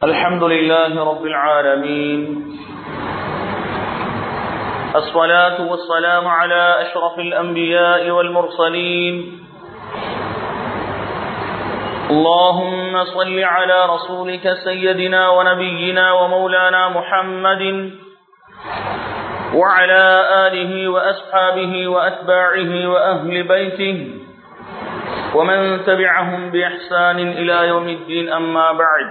الحمد لله رب العالمين الصلاة والسلام على أشرف الأنبياء والمرسلين اللهم صل على رسولك سيدنا ونبينا ومولانا محمد وعلى آله وأصحابه وأتباعه وأهل بيته ومن تبعهم بإحسان إلى يوم الدين أما بعد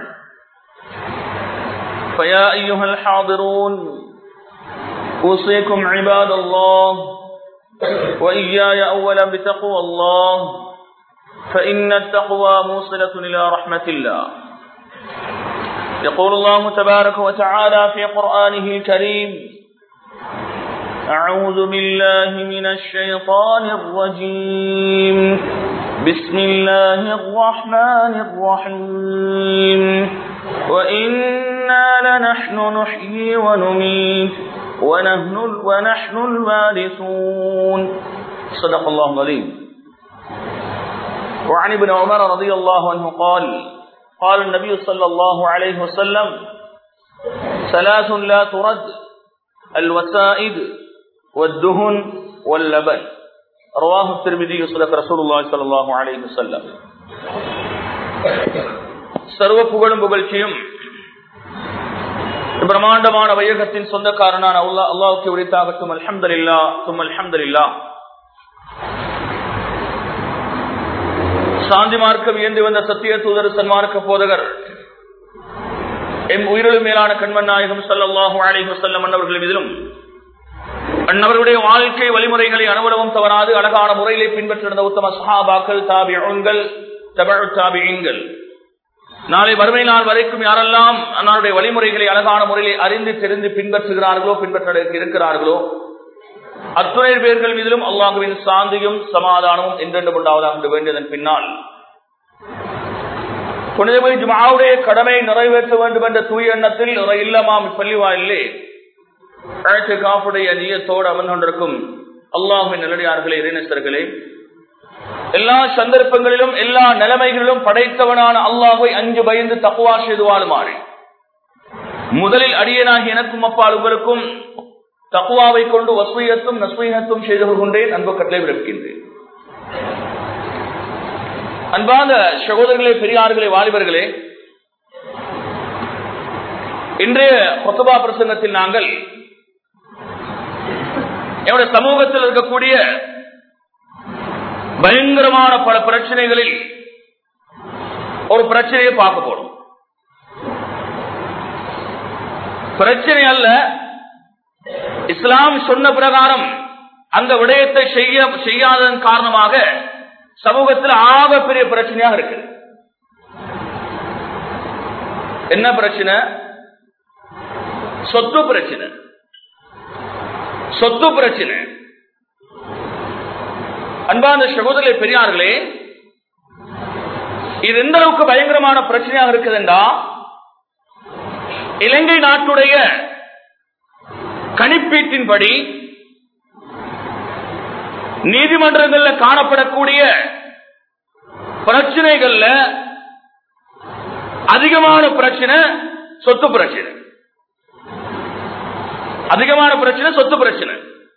فيا أيها الحاضرون أوصيكم عباد الله وإياي أولا بتقوى الله فإن التقوى موصلة إلى رحمة الله يقول الله تبارك وتعالى في قرآنه الكريم أعوذ بالله من الشيطان الرجيم بسم الله الرحمن الرحيم وإنا لنحن نحيي ونميت ونحن, ونحن الوارثون صدق الله العظيم وعن ابن عمر رضي الله عنه قال قال النبي صلى الله عليه وسلم ثلاث لا ترد الوسائد والدهن واللبن رواه الترمذي صدق رسول الله صلى الله عليه وسلم சர்வ புகழும் புகழ்ச்சியும் பிரம்மாண்டமான வையகத்தின் சொந்தக்காரனான அல்லா அல்லாவுக்கு உரித்தாகட்டும் அல்ஹம்துலில்லா தும் அல்ஹம்துலில்லா சாந்தி மார்க்கம் இயந்து வந்த சத்திய தூதர் சன்மார்க்க போதகர் எம் உயிரிழு மேலான கண்மன் நாயகம் சல்லாஹூ அலி வசல்லம் அன்னவர்கள் மீதிலும் அன்னவர்களுடைய வாழ்க்கை வழிமுறைகளை அனுபவம் தவறாது அழகான முறையிலே பின்பற்றிருந்த உத்தம சஹாபாக்கள் தாபியங்கள் தபழ் தாபியங்கள் நாளை வறுமை நாள் வரைக்கும் யாரெல்லாம் அன்னாருடைய வழிமுறைகளை அழகான முறையிலே அறிந்து தெரிந்து பின்பற்றுகிறார்களோ பின்பற்ற இருக்கிறார்களோ அத்துணை பேர்கள் மீதிலும் அல்லாஹுவின் சாந்தியும் சமாதானமும் என்றென்று உண்டாவதாக என்று வேண்டியதன் பின்னால் புனிதமை ஜுமாவுடைய கடமை நிறைவேற்ற வேண்டும் என்ற தூய எண்ணத்தில் ஒரு இல்லமாம் பள்ளிவாயிலே அழைத்து காப்புடைய நீயத்தோடு அமர்ந்து கொண்டிருக்கும் அல்லாஹுவின் நல்லடியார்களே இறைநேசர்களே எல்லா சந்தர்ப்பங்களிலும் எல்லா நிலைமைகளிலும் படைத்தவனான அல்லாஹை அஞ்சு பயந்து தப்புவா செய்து வாழுமாறு முதலில் அடியனாகி எனக்கும் அப்பால் உங்களுக்கும் தக்குவாவை கொண்டு வசூயத்தும் நஸ்வீகத்தும் செய்து கொண்டேன் அன்பு கட்டளை விடுக்கின்றேன் அன்பான சகோதரர்களே பெரியார்களே வாலிபர்களே இன்றைய கொத்தபா பிரசங்கத்தில் நாங்கள் என்னுடைய சமூகத்தில் இருக்கக்கூடிய பயங்கரமான பல பிரச்சனைகளில் ஒரு பிரச்சனையை பார்க்க போறோம் பிரச்சனை அல்ல இஸ்லாம் சொன்ன பிரகாரம் அந்த விடயத்தை செய்ய செய்யாததன் காரணமாக சமூகத்தில் ஆக பெரிய பிரச்சனையாக இருக்கு என்ன பிரச்சனை சொத்து பிரச்சனை சொத்து பிரச்சனை அன்பான சகோதரர்களே பெரியார்களே இது எந்த அளவுக்கு பயங்கரமான பிரச்சனையாக இருக்குதுண்டா இலங்கை நாட்டுடைய கணிப்பீட்டின்படி நீதிமன்றங்கள்ல காணப்படக்கூடிய பிரச்சனைகள்ல அதிகமான பிரச்சனை சொத்து பிரச்சனை அதிகமான பிரச்சனை சொத்து பிரச்சனை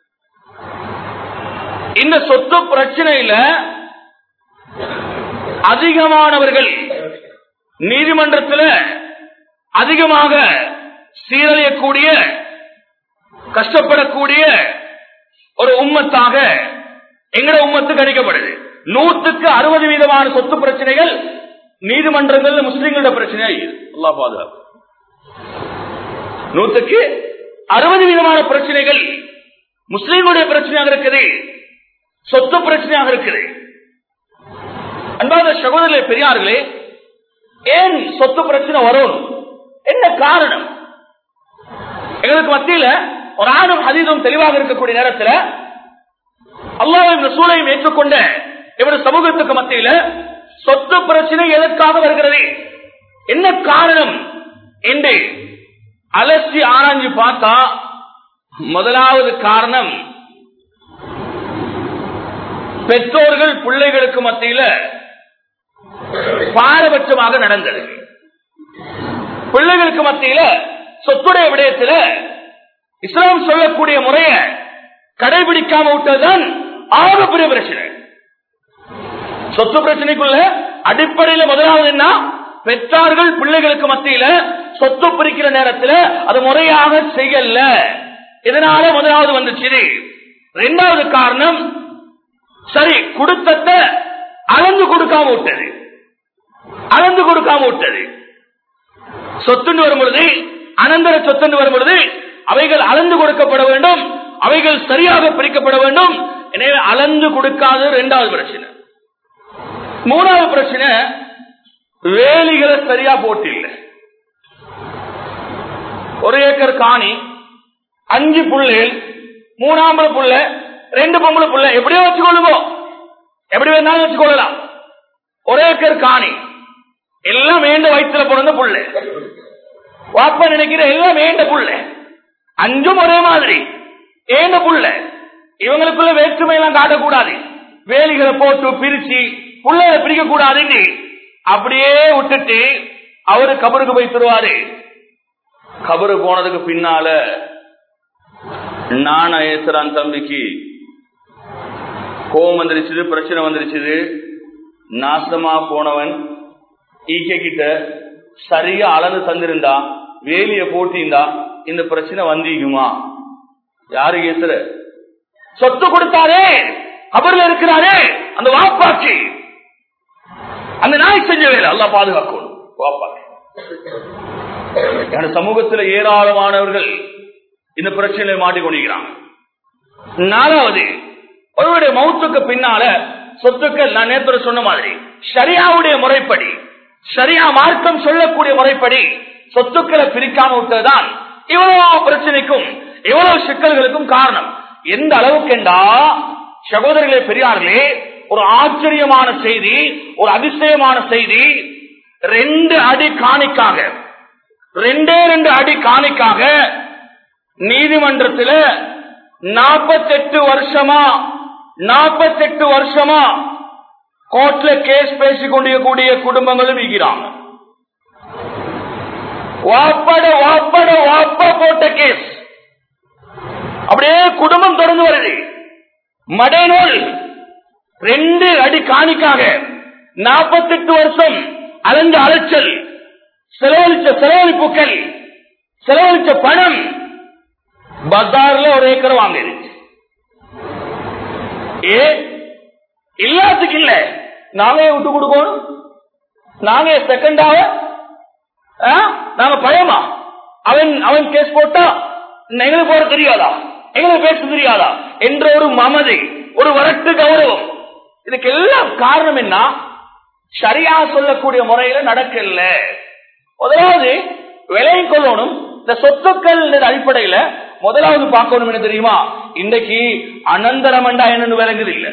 இந்த சொத்து பிரச்சனையில அதிகமானவர்கள் நீதிமன்றத்தில் அதிகமாக சீரழியக்கூடிய கஷ்டப்படக்கூடிய ஒரு உம்மத்தாக எங்கட உம்மத்து கணிக்கப்படுது நூற்றுக்கு அறுபது வீதமான சொத்து பிரச்சனைகள் நீதிமன்றங்கள் முஸ்லிம்களோட பிரச்சனையா அல்லா பாதுகாப்பு நூற்றுக்கு அறுபது விதமான பிரச்சனைகள் முஸ்லிம்களுடைய பிரச்சனையாக இருக்குது சொத்து பிரச்சனையாக இருக்குது அன்பாத சகோதரர்களே பெரியார்களே ஏன் சொத்து பிரச்சனை வரும் என்ன காரணம் எங்களுக்கு மத்தியில ஒரு ஆணும் அதீதம் தெளிவாக இருக்கக்கூடிய நேரத்தில் அல்லாவின் சூழலையும் ஏற்றுக்கொண்ட இவருடைய சமூகத்துக்கு மத்தியில சொத்து பிரச்சனை எதற்காக வருகிறது என்ன காரணம் என்று அலசி ஆராய்ஞ்சு பார்த்தா முதலாவது காரணம் பெற்றோர்கள் பிள்ளைகளுக்கு மத்தியில பாரபட்சமாக நடந்தது பிள்ளைகளுக்கு மத்தியில சொத்துடைய விடயத்துல இஸ்லாம் சொல்லக்கூடிய முறைய கடைபிடிக்காம விட்டதுதான் ஆகப்பெரிய பிரச்சனை சொத்து பிரச்சனைக்குள்ள அடிப்படையில முதலாவது என்ன பெற்றார்கள் பிள்ளைகளுக்கு மத்தியில சொத்து பிரிக்கிற நேரத்துல அது முறையாக செய்யல இதனால முதலாவது வந்துச்சு இரண்டாவது காரணம் சரி கொடுத்தத அளந்து கொடுக்காம விட்டது அளந்து கொடுக்காம விட்டது சொத்துன்னு வரும் பொழுது அனந்தர சொத்துன்னு வரும் பொழுது அவைகள் அளந்து கொடுக்கப்பட வேண்டும் அவைகள் சரியாக பிரிக்கப்பட வேண்டும் எனவே அளந்து கொடுக்காத இரண்டாவது பிரச்சனை மூணாவது பிரச்சனை வேலிகளை சரியா போட்டு இல்லை ஒரு ஏக்கர் காணி அஞ்சு புள்ளேல் மூணாம்பளை புள்ள ரெண்டு பொம்பளை புள்ள எப்படியோ வச்சுக்கொள்ளுவோம் எப்படி வேணாலும் வச்சுக்கொள்ளலாம் ஒரு ஏக்கர் காணி எல்லாம் வேண்ட வயிற்றுல பிறந்த புள்ள வாப்பா நினைக்கிற எல்லாம் வேண்ட புள்ள அஞ்சும் ஒரே மாதிரி ஏண்ட புள்ள இவங்களுக்குள்ள வேற்றுமை எல்லாம் காட்டக்கூடாது வேலிகளை போட்டு பிரிச்சு புள்ளைய பிரிக்க கூடாதுன்னு அப்படியே விட்டுட்டு அவரு கபருக்கு போய் தருவாரு கபரு போனதுக்கு பின்னால நான் ஏசுறான் தம்பிக்கு கோபம் வந்துருச்சு பிரச்சனை வந்துருச்சு நாசமா போனவன் ஈக்க கிட்ட சரியா அளந்து தந்திருந்தா வேலிய போட்டிருந்தா இந்த பிரச்சனை வந்தீங்குமா யாரு கேசுற சொத்து கொடுத்தாரே கபர்ல இருக்கிறாரே அந்த வாப்பாக்கு அந்த நாய் செஞ்ச வேலை அல்லா பாதுகாக்கணும் வாப்பாக்கு என சமூகத்தில் ஏராளமானவர்கள் இந்த பிரச்சனையை மாட்டிக்கொண்டிருக்கிறாங்க நாலாவது ஒருவருடைய மௌத்துக்கு பின்னால சொத்துக்கள் நான் நேற்று சொன்ன மாதிரி ஷரியாவுடைய முறைப்படி ஷரியா மார்க்கம் சொல்லக்கூடிய முறைப்படி சொத்துக்களை பிரிக்காம விட்டதுதான் இவ்வளவு பிரச்சனைக்கும் இவ்வளவு சிக்கல்களுக்கும் காரணம் எந்த அளவுக்கு என்றா சகோதரர்களே பெரியார்களே ஒரு ஆச்சரியமான செய்தி ஒரு அதிசயமான செய்தி ரெண்டு அடி காணிக்காக ரெண்டே ரெண்டு அடி காணிக்காக நீதிமன்றத்தில் நாற்பத்தெட்டு வருஷமா நாற்பத்தெட்டு வருஷமா கோர்ட்ல கேஸ் பேசிக் கொண்டிருக்கக்கூடிய குடும்பங்களும் இருக்கிறாங்க வாப்பட வாப்பட வாப்பா போட்ட கேஸ் அப்படியே குடும்பம் தொடர்ந்து வருது மடைநூல் ரெண்டு அடி காணிக்காக நாற்பத்தெட்டு வருஷம் அலைஞ்ச அலைச்சல் செலவழிச்ச செலவழிப்புகள் செலவழிச்ச பணம் பஜார்ல ஒரு ஏக்கர் வாங்குது ஏ எல்லாத்துக்கும் இல்ல நாங்க விட்டு கொடுக்கணும் நாங்க செகண்டாவ நாங்க பயமா அவன் அவன் கேஸ் போட்டா எங்களுக்கு போற தெரியாதா எங்களுக்கு பேச தெரியாதா என்ற ஒரு மமதை ஒரு வரட்டு கௌரவம் இதுக்கு எல்லாம் காரணம் என்ன சரியா சொல்லக்கூடிய முறையில நடக்கல முதலாவது விலை கொள்ளணும் இந்த சொத்துக்கள் அடிப்படையில முதலாவது பார்க்கணும் என்ன தெரியுமா இன்றைக்கு அனந்தரமண்டா என்னன்னு விளங்குது இல்ல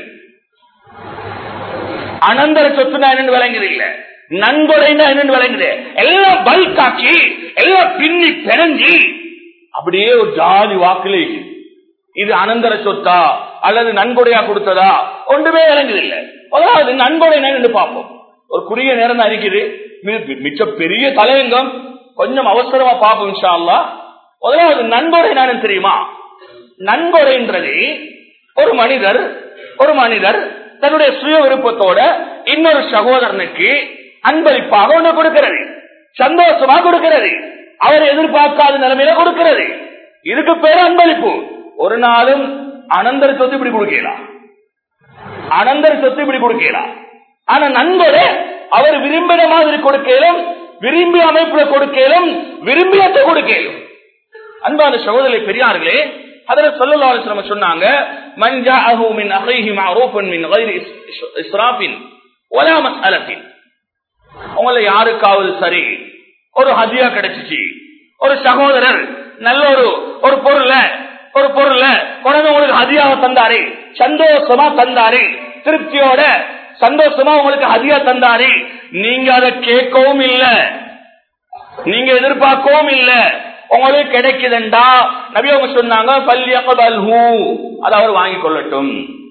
அனந்தர சொத்துனா என்னன்னு விளங்குது இல்ல நன்கொடைனா என்னன்னு விளங்குது எல்லாம் பல்க் ஆக்கி எல்லாம் பின்னி பிணைஞ்சி அப்படியே ஒரு ஜாதி வாக்குல இது அனந்தர சொத்தா அல்லது நன்கொடையா கொடுத்ததா ஒன்றுமே விளங்குது இல்ல முதலாவது நன்கொடை என்னன்னு பார்ப்போம் ஒரு குறுகிய நேரம் தான் இருக்குது மிச்ச பெரிய தலையங்கம் கொஞ்சம் அவசரமா பார்ப்போம் இன்ஷா அல்லா முதலாவது நன்கொடை என்னன்னு தெரியுமா நன்கொடைன்றது ஒரு மனிதர் ஒரு மனிதர் தன்னுடைய சுய விருப்பத்தோட இன்னொரு சகோதரனுக்கு அன்பளிப்பாக ஒன்று கொடுக்கிறது சந்தோஷமா கொடுக்கிறது அவர் எதிர்பார்க்காத நிலைமையில கொடுக்கிறது இதுக்கு பேர் அன்பளிப்பு ஒரு நாளும் அனந்தர சொத்து இப்படி கொடுக்கலாம் அனந்தர சொத்து இப்படி கொடுக்கலாம் ஆனா நண்பரே அவர் விரும்பின மாதிரி கொடுக்கலும் விரும்பிய அமைப்புல கொடுக்கலும் விரும்பியத்தை கொடுக்கலும் அன்பான சகோதரி பெரியார்களே அதுல சொல்லலாம் சொன்னாங்க மஞ்சா அஹூமின் அகைஹி மஅரூஃபன் மின் கைரி இஸ்ராஃபின் வலா மஸ்அலத்தின் உங்கள யாருக்காவது சரி ஒரு ஹதியா கிடைச்சிச்சு ஒரு சகோதரர் நல்ல ஒரு ஒரு பொருள ஒரு பொருள உடனே உங்களுக்கு ஹதியாவை தந்தாரு சந்தோஷமா தந்தாரு திருப்தியோட சந்தோஷமா உங்களுக்கு ஹதியா தந்தாரு நீங்க அதை கேட்கவும் இல்ல நீங்க எதிர்பார்க்கவும் இல்ல உங்களுக்கு கிடைக்குதுண்டா நபி அவங்க சொன்னாங்க பல்யகபல்ஹு அதை அவர் வாங்கி கொள்ளட்டும்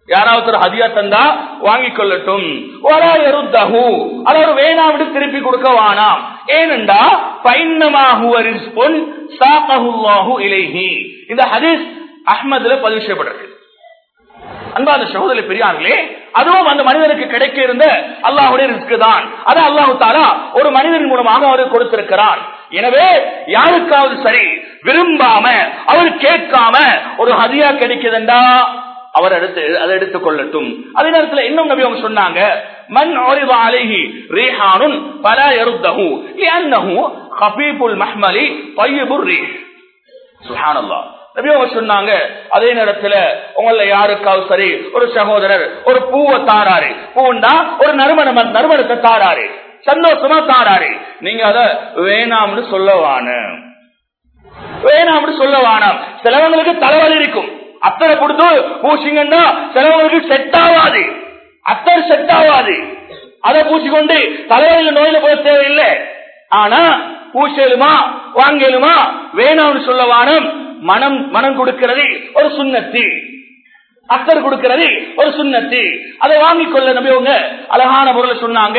யாராவது ஒரு ஹதியா தந்தா வாங்கிக் கொள்ளட்டும் ஒரா எருத்தஹு அது ஒரு வேணாவிட்டு திருப்பி கொடுக்க வானாம் ஏனென்றா பைன்னமாகுவரிஸ்பொன் சாகஹுல்லாஹு இலைஹி இந்த ஹதீஸ் அஹ்மதுல பதிவு செய்யப்பட்டிருக்கு அன்பாத சகோதரி பெரியார்களே அதுவும் அந்த மனிதனுக்கு கிடைக்க இருந்த அல்லாஹுடைய ரிஸ்க் தான் அது அல்லாஹு தாரா ஒரு மனிதன் மூலமாக அவருக்கு கொடுத்திருக்கிறான் எனவே யாருக்காவது சரி விரும்பாம அவர் கேட்காம ஒரு ஹதியா கிடைக்குதுண்டா அவர் எடுத்து அதை எடுத்துக் கொள்ளட்டும் அதே நேரத்தில் இன்னும் நபி அவங்க சொன்னாங்க மண் அலைஹி ரீஹானுன் பல எருத்தஹு லிஅன்னஹு கபீபுல் மஹ்மலி தய்யிபுர் ரீஹ் சுப்ஹானல்லாஹ் நபி அவங்க சொன்னாங்க அதே நேரத்துல உங்கள யாருக்காவது சரி ஒரு சகோதரர் ஒரு பூவை தாராரு பூண்டா ஒரு நறுமண நறுமணத்தை தாராரு சந்தோஷமா தாராரு நீங்க அத வேணாம்னு சொல்லவான வேணாம்னு சொல்லவானாம் சிலவங்களுக்கு தலைவலி இருக்கும் அத்தனை கொடுத்து பூசிங்கன்னா சிலவங்களுக்கு செட் ஆகாது அத்தனை செட் ஆகாது அதை பூசிக்கொண்டு தலைவலியில நோயில போக தேவையில்லை ஆனா பூசலுமா வாங்கலுமா வேணாம்னு சொல்லவானம் மனம் மனம் கொடுக்கிறது ஒரு சுண்ணத்தி அத்தர் கொடுக்கிறது ஒரு சுண்ணத்தி அதை வாங்கிக் கொள்ள நம்பியவங்க அழகான பொருளை சொன்னாங்க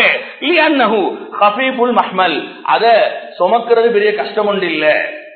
மஹ்மல் அத சுமக்கிறது பெரிய கஷ்டம் ஒன்று இல்ல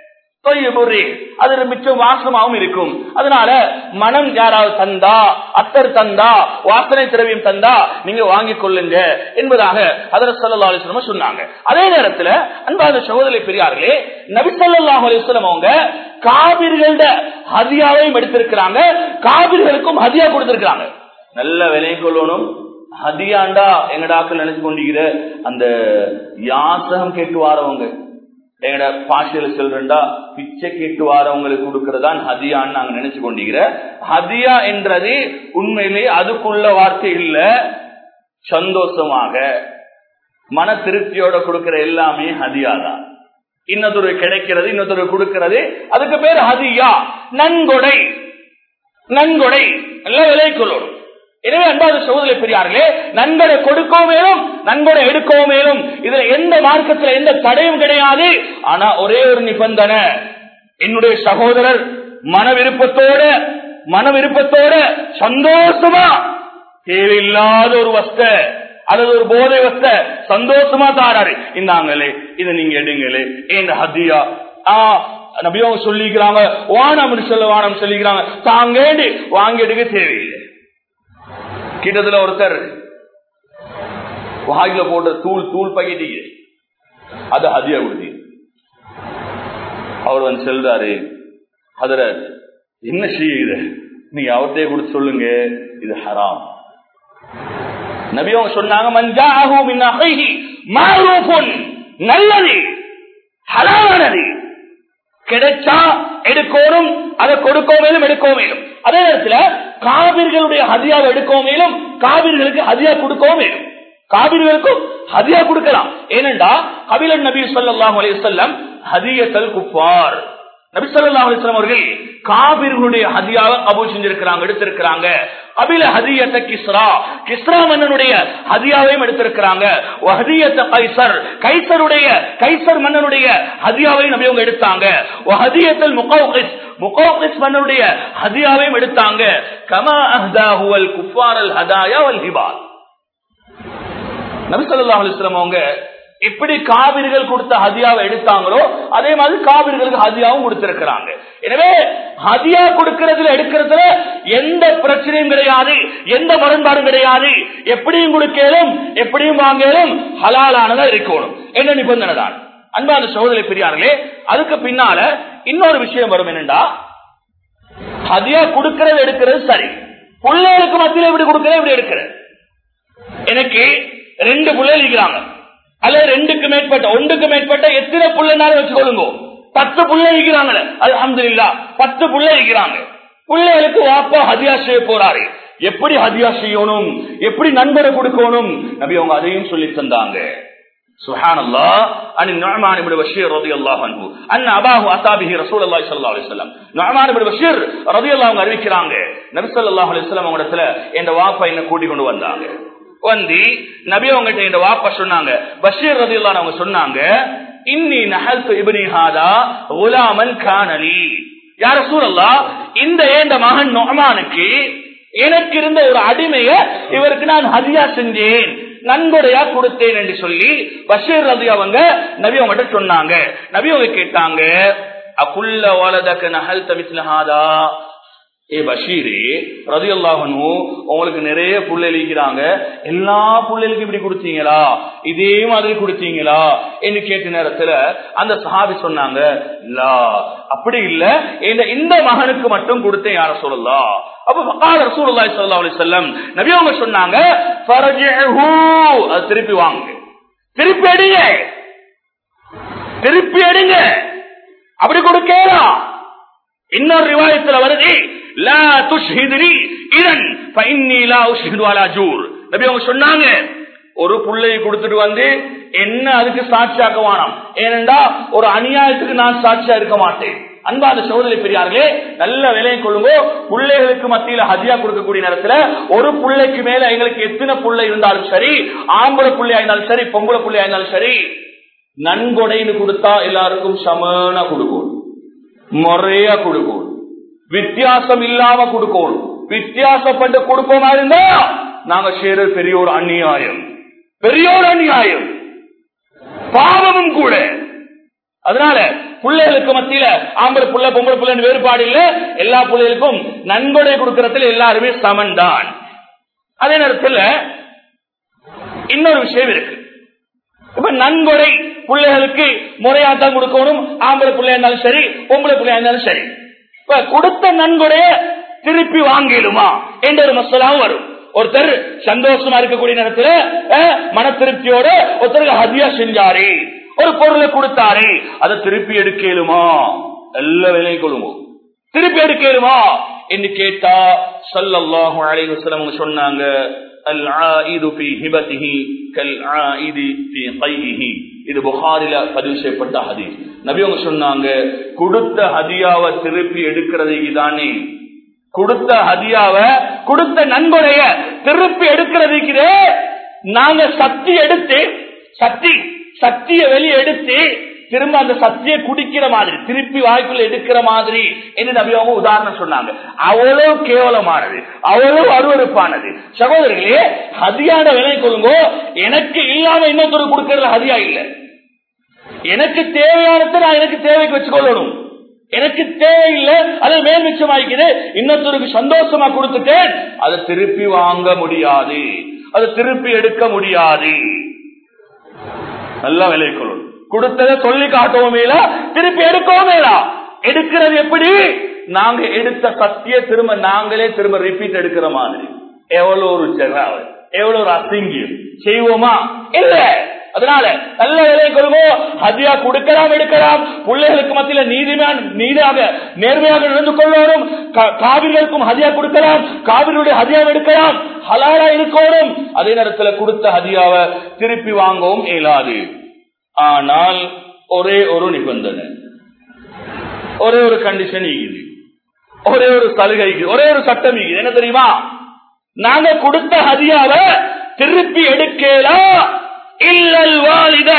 அது மிச்சம் வாசமாவும் இருக்கும் அதனால மனம் யாராவது தந்தா அத்தர் தந்தா வாசனை திரவியம் தந்தா நீங்க வாங்கிக் கொள்ளுங்க என்பதாக அதர சல்லா அலிஸ்லம சொன்னாங்க அதே நேரத்துல அன்பாத சகோதரி பெரியார்களே நபிசல்லாஹ் அலிஸ்லம் அவங்க காவிர்கள ஹதியாவையும் எடுத்திருக்கிறாங்க காவிர்களுக்கும் ஹதியா கொடுத்திருக்கிறாங்க நல்ல விலை கொள்ளணும் ஹதியாண்டா எங்கடாக்கள் நினைச்சு கொண்டிருக்கிற அந்த யாசகம் கேட்டு வாரவங்க எங்கட பாஷையில செல்றா பிச்சை கேட்டு வாரவங்களுக்கு கொடுக்கறதான் ஹதியான்னு நாங்க நினைச்சு கொண்டிருக்கிற ஹதியா என்றது உண்மையிலே அதுக்குள்ள வார்த்தை இல்ல சந்தோஷமாக மன திருப்தியோட கொடுக்கிற எல்லாமே ஹதியா தான் இன்னொரு கிடைக்கிறது இன்னொரு கொடுக்கிறது அதுக்கு பேர் ஹதியா நன்கொடை நன்கொடை எல்லாம் விலை கொள்ளணும் எனவே அன்பாத சோதனை பெரியார்களே நன்கொடை கொடுக்கவும் மேலும் நன்கொடை எடுக்கவும் மேலும் இதுல எந்த மார்க்கத்துல எந்த தடையும் கிடையாது ஆனா ஒரே ஒரு நிபந்தனை என்னுடைய சகோதரர் மன விருப்பத்தோட மன விருப்பத்தோட சந்தோஷமா தேவையில்லாத ஒரு வஸ்த அல்லது ஒரு போதை வஸ்த சந்தோஷமா தாராரு இந்தாங்களே இதை நீங்க எடுங்களே ஏன் ஹத்தியா ஆஹ் நபியவங்க சொல்லிக்கிறாங்க வானம் சொல்ல வானம் சொல்லிக்கிறாங்க தாங்கேண்டு வாங்கி எடுக்க தேவையில்லை கிட்டத்துல ஒருத்தர் வாயில போட்ட தூள் தூள் பகிட்டீங்க அது ஹதியா கொடுத்தி அவர் வந்து செல்றாரு அதுல என்ன செய்யுது நீங்க அவர்கிட்ட கொடுத்து சொல்லுங்க இது ஹராம் நபி அவங்க சொன்னாங்க மஞ்சாகும் நல்லது ஹலாலானது கிடைச்சா எடுக்கணும் அதை கொடுக்கவும் மேலும் எடுக்கவும் மேலும் அதே நேரத்தில் காவிர்களுடைய ஹதியாவை எடுக்கவும் மேலும் காவிர்களுக்கு ஹதியா கொடுக்கவும் மேலும் காவிர்களுக்கும் ஹதியா கொடுக்கலாம் ஏனென்றா கபிலன் நபி சொல்லாஹ் அலையம் ஹதியத்தல் குப்பார் நபி சொல்லா அலிஸ்லாம் அவர்கள் காபிர்களுடைய ஹதியாவை கபூல் செஞ்சிருக்கிறாங்க எடுத்திருக்கிறாங்க அபில ஹதியத்த கிஸ்ரா கிஸ்ரா மன்னனுடைய ஹதியாவையும் எடுத்திருக்கிறாங்க ஹதியத்த கைசர் கைசருடைய கைசர் மன்னனுடைய ஹதியாவையும் நபி அவங்க எடுத்தாங்க ஹதியத்தல் முகௌகிஸ் முகௌகிஸ் மன்னனுடைய ஹதியாவையும் எடுத்தாங்க கமா அஹ்தாஹுவல் குஃபாரல் ஹதாயா வல் ஹிபால் நபி சொல்லா அலிஸ்லாம் அவங்க எப்படி காவிர்கள் கொடுத்த ஹதியாவை எடுத்தாங்களோ அதே மாதிரி காவிர்களுக்கு ஹதியாவும் கொடுத்திருக்கிறாங்க எனவே ஹதியா கொடுக்கறதுல எடுக்கிறதுல எந்த பிரச்சனையும் கிடையாது எந்த முரண்பாடும் கிடையாது எப்படியும் கொடுக்கலும் எப்படியும் வாங்கலும் ஹலாலானதா இருக்கணும் என்ன நிபந்தனை தான் அன்பான சோதனை பெரியார்களே அதுக்கு பின்னால இன்னொரு விஷயம் வரும் என்னண்டா ஹதியா கொடுக்கறது எடுக்கிறது சரி பிள்ளைகளுக்கு மத்தியில் எப்படி கொடுக்கறது எப்படி எடுக்கிறது எனக்கு ரெண்டு பிள்ளைகள் இருக்கிறாங்க அல்லது ரெண்டுக்கு மேற்பட்ட ஒன்றுக்கு மேற்பட்ட எத்தனை புள்ளனாலும் வச்சுக்கொள்ளுங்க பத்து புள்ள இருக்கிறாங்களே அது அஹமதுல்லா பத்து புள்ள இருக்கிறாங்க பிள்ளைகளுக்கு வாப்பா ஹதியா செய்ய போறாரு எப்படி ஹதியா செய்யணும் எப்படி நண்பரை கொடுக்கணும் நபி அவங்க அதையும் சொல்லி தந்தாங்க سبحان الله عن النعمان بن بشير رضي الله عنه ان اباه اتى به رسول الله صلى الله عليه وسلم نعمان بن بشير رضي الله عنه அறிவிக்கிறாங்க நபி ஸல்லல்லாஹு அலைஹி வஸல்லம் அவங்கடத்துல என் வாப்பா என்ன கூட்டி கொண்டு வந்தாங்க வந்து நபி அவங்ககிட்ட இந்த வாப்பா சொன்னாங்க பஷீர் ரதி அவங்க சொன்னாங்க இன்னி நகல்து இபினி ஹாதா குலாமன் கானலி யார சூழல்லா இந்த ஏந்த மகன் நொமானுக்கு எனக்கு இருந்த ஒரு அடிமைய இவருக்கு நான் ஹதியா செஞ்சேன் நன்கொடையா கொடுத்தேன் என்று சொல்லி பஷீர் ரதி அவங்க நபி அவங்ககிட்ட சொன்னாங்க நபி அவங்க கேட்டாங்க அகுல்ல வாலதக்க நகல் தமிஸ்லஹாதா ஏ பஷீரே ரதி அல்லாஹனு உங்களுக்கு நிறைய புள்ளை இருக்கிறாங்க எல்லா புள்ளைகளுக்கும் இப்படி கொடுத்தீங்களா இதே மாதிரி கொடுத்தீங்களா என்று கேட்ட நேரத்துல அந்த சஹாபி சொன்னாங்க இல்ல அப்படி இல்ல இந்த இந்த மகனுக்கு மட்டும் கொடுத்தேன் யார சொல்லலாம் அப்ப ஃபகால ரசூலுல்லாஹி ஸல்லல்லாஹு அலைஹி வஸல்லம் நபி அவங்க சொன்னாங்க ஃபர்ஜிஹு அது திருப்பி வாங்க திருப்பி எடுங்க திருப்பி எடுங்க அப்படி கொடுக்கலாம் இன்னொரு ரிவாயத்துல வருது லா துஷ்ஹிதுனி இதன் ஃபஇன்னி லா உஷ்ஹிது அலா ஜூர் நபி அவங்க சொன்னாங்க ஒரு புள்ளையை கொடுத்துட்டு வந்து என்ன அதுக்கு சாட்சியாக்க வேணாம் ஏனென்றா ஒரு அநியாயத்துக்கு நான் சாட்சியா இருக்க மாட்டேன் அன்பாத சோதனை பெரியார்களே நல்ல விலையை கொள்ளுங்கோ பிள்ளைகளுக்கு மத்தியில ஹதியா கொடுக்கக்கூடிய நேரத்துல ஒரு புள்ளைக்கு மேல எங்களுக்கு எத்தனை புள்ளை இருந்தாலும் சரி ஆம்பளை புள்ளையா இருந்தாலும் சரி பொம்பளை புள்ளையா இருந்தாலும் சரி நன்கொடைன்னு கொடுத்தா எல்லாருக்கும் சமனா கொடுக்கும் முறையா கொடுக்கும் வித்தியாசம் இல்லாம கொடுக்கும் வித்தியாசப்பட்டு கொடுப்போமா இருந்தா நாங்க செய்யற பெரிய ஒரு அநியாயம் பெரிய ஒரு அநியாயம் பாவமும் கூட அதனால பிள்ளைகளுக்கு மத்தியில ஆம்பளை புள்ள பொம்பளை புள்ளன்னு வேறுபாடு இல்ல எல்லா பிள்ளைகளுக்கும் நன்கொடை கொடுக்கறதுல எல்லாருமே சமன் தான் அதே நேரத்தில் இன்னொரு விஷயம் இருக்கு இப்ப நன்கொடை பிள்ளைகளுக்கு முறையாத்தான் கொடுக்கணும் ஆம்பளை பிள்ளையா இருந்தாலும் சரி பொம்பளை பிள்ளையா இருந்தாலும் சரி இப்ப கொடுத்த நன்கொடைய திருப்பி வாங்கிடுமா என்ற ஒரு மசலாவும் வரும் ஒருத்தர் சந்தோஷமா இருக்கக்கூடிய நேரத்துல அஹ், மன திருப்தியோட ஒருத்தருக்கு ஹதியா செஞ்சாரு ஒரு பொருளை கொடுத்தாரு அதை திருப்பி எடுக்கலுமா எல்லா வேலையும் கொள்ளுவோம் திருப்பி எடுக்கலுமா என்று கேட்டா சல்லல்லாஹு அலைஹி வஸல்லம் அவங்க சொன்னாங்க அல் ஆயிது ஃபீ ஹிபதிஹி கல் ஆயிதி ஃபீ கைஹி இது புகாரில பதிவு செய்யப்பட்ட ஹதீஸ் நபி அவங்க சொன்னாங்க கொடுத்த ஹதியாவை திருப்பி எடுக்கிறதுக்கு தானே கொடுத்த ஹதியாவ கொடுத்த நன்கொடைய திருப்பி எடுக்கிறதுக்கு நாங்க சக்தி எடுத்து சக்தி சக்திய வெளியே எடுத்து திரும்ப அந்த சக்தியை குடிக்கிற மாதிரி திருப்பி வாய்க்குள்ள எடுக்கிற மாதிரி என்று நபி அவங்க உதாரணம் சொன்னாங்க அவ்வளவு கேவலமானது அவ்வளவு அருவறுப்பானது சகோதரர்களே ஹதியான விலை கொள்ளுங்கோ எனக்கு இல்லாம இன்னொருத்தர் கொடுக்கறதுல ஹதியா இல்லை எனக்கு தேவையானதை நான் எனக்கு தேவைக்கு வச்சுக்கொள்ளணும் எனக்கு தேவையில்லை அதை மேல் மிச்சமாய்க்குது இன்னொருத்தருக்கு சந்தோஷமா கொடுத்துட்டேன் அதை திருப்பி வாங்க முடியாது அதை திருப்பி எடுக்க முடியாது நல்லா விலை கொள்ளணும் கொடுத்ததை சொல்லி காட்டவும் மேலா திருப்பி எடுக்கவும் மேலா எடுக்கிறது எப்படி நாங்க எடுத்த சத்திய திரும்ப நாங்களே திரும்ப ரிப்பீட் எடுக்கிற மாதிரி எவ்வளவு ஒரு ஜெகாவல் எவ்வளவு ஒரு அசிங்கியம் செய்வோமா இல்ல அதனால நல்ல விலை கொள்வோம் ஹதியா கொடுக்கலாம் எடுக்கலாம் பிள்ளைகளுக்கு மத்தியில நீதிமான நீதியாக நேர்மையாக நடந்து கொள்ளணும் கா- காவிர்களுக்கும் ஹதியா கொடுக்கலாம் காவிரியுடைய ஹதியாவை எடுக்கலாம் ஹலாலா இருக்கணும் அதே நேரத்துல கொடுத்த ஹதியாவை திருப்பி வாங்கவும் இயலாது ஆனால் ஒரே ஒரு நிபந்தனை ஒரே ஒரு கண்டிஷன் இருக்குது ஒரே ஒரு சலுகை இருக்குது. ஒரே ஒரு சட்டம் இருக்குது. என்ன தெரியுமா நாங்க கொடுத்த ஹதியாவை திருப்பி எடுக்கலாம் இல்லல் வாலித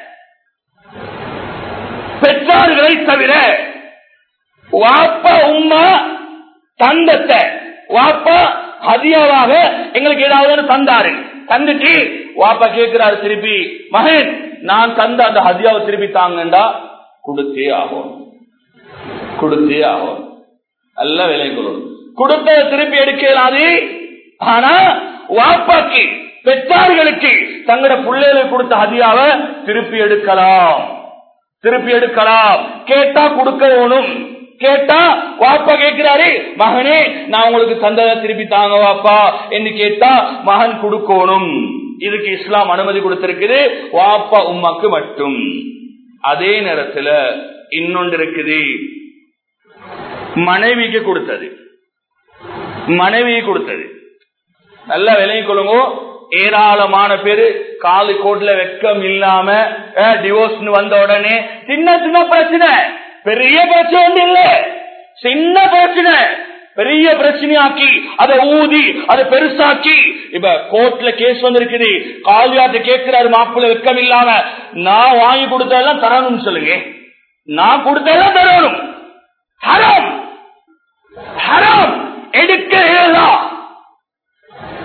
பெற்றார்களை தவிர வாப்பா உம்மா தந்தத்தை வாப்பா ஹதியாவாக எங்களுக்கு ஏதாவது ஒண்ணு தந்தாரு தந்துட்டு வாப்பா கேட்கிறாரு திருப்பி மகன் நான் தந்த அந்த ஹதியாவை திருப்பி தாங்கண்டா கொடுத்தே ஆகும் கொடுத்தே ஆகும் நல்ல விலை கொள்ளும் கொடுத்ததை திருப்பி எடுக்கலாது ஆனா வாப்பாக்கு பெற்றார்களுக்கு தங்களோட பிள்ளைகளுக்கு கொடுத்த ஹதியாவை திருப்பி எடுக்கலாம் திருப்பி எடுக்கலாம் கேட்டா கொடுக்க வேணும் கேட்டா வாப்பா கேட்கிறாரு மகனே நான் உங்களுக்கு தந்ததை திருப்பி தாங்க வாப்பா என்று கேட்டா மகன் கொடுக்கணும் இதுக்கு இஸ்லாம் அனுமதி கொடுத்திருக்குது வாப்பா உம்மாக்கு மட்டும் அதே நேரத்துல இன்னொன்று இருக்குது மனைவிக்கு கொடுத்தது மனைவிக்கு கொடுத்தது நல்ல விலையை கொள்ளுங்க ஏராளமான பேரு காலு கோட்ல வெக்கம் இல்லாம டிவோர்ஸ் வந்த உடனே சின்ன சின்ன பிரச்சனை பெரிய பிரச்சனை ஒன்று இல்ல சின்ன பிரச்சனை பெரிய பிரச்சனையாக்கி அதை ஊதி அதை பெருசாக்கி இப்ப கோர்ட்ல கேஸ் வந்திருக்குது காலியாட்ட கேட்கிறாரு மாப்பிள்ள வெக்கம் இல்லாம நான் வாங்கி கொடுத்ததெல்லாம் தரணும்னு சொல்லுங்க நான் கொடுத்ததெல்லாம் தரணும் ஹரம் ஹரம் எடுக்க இயலா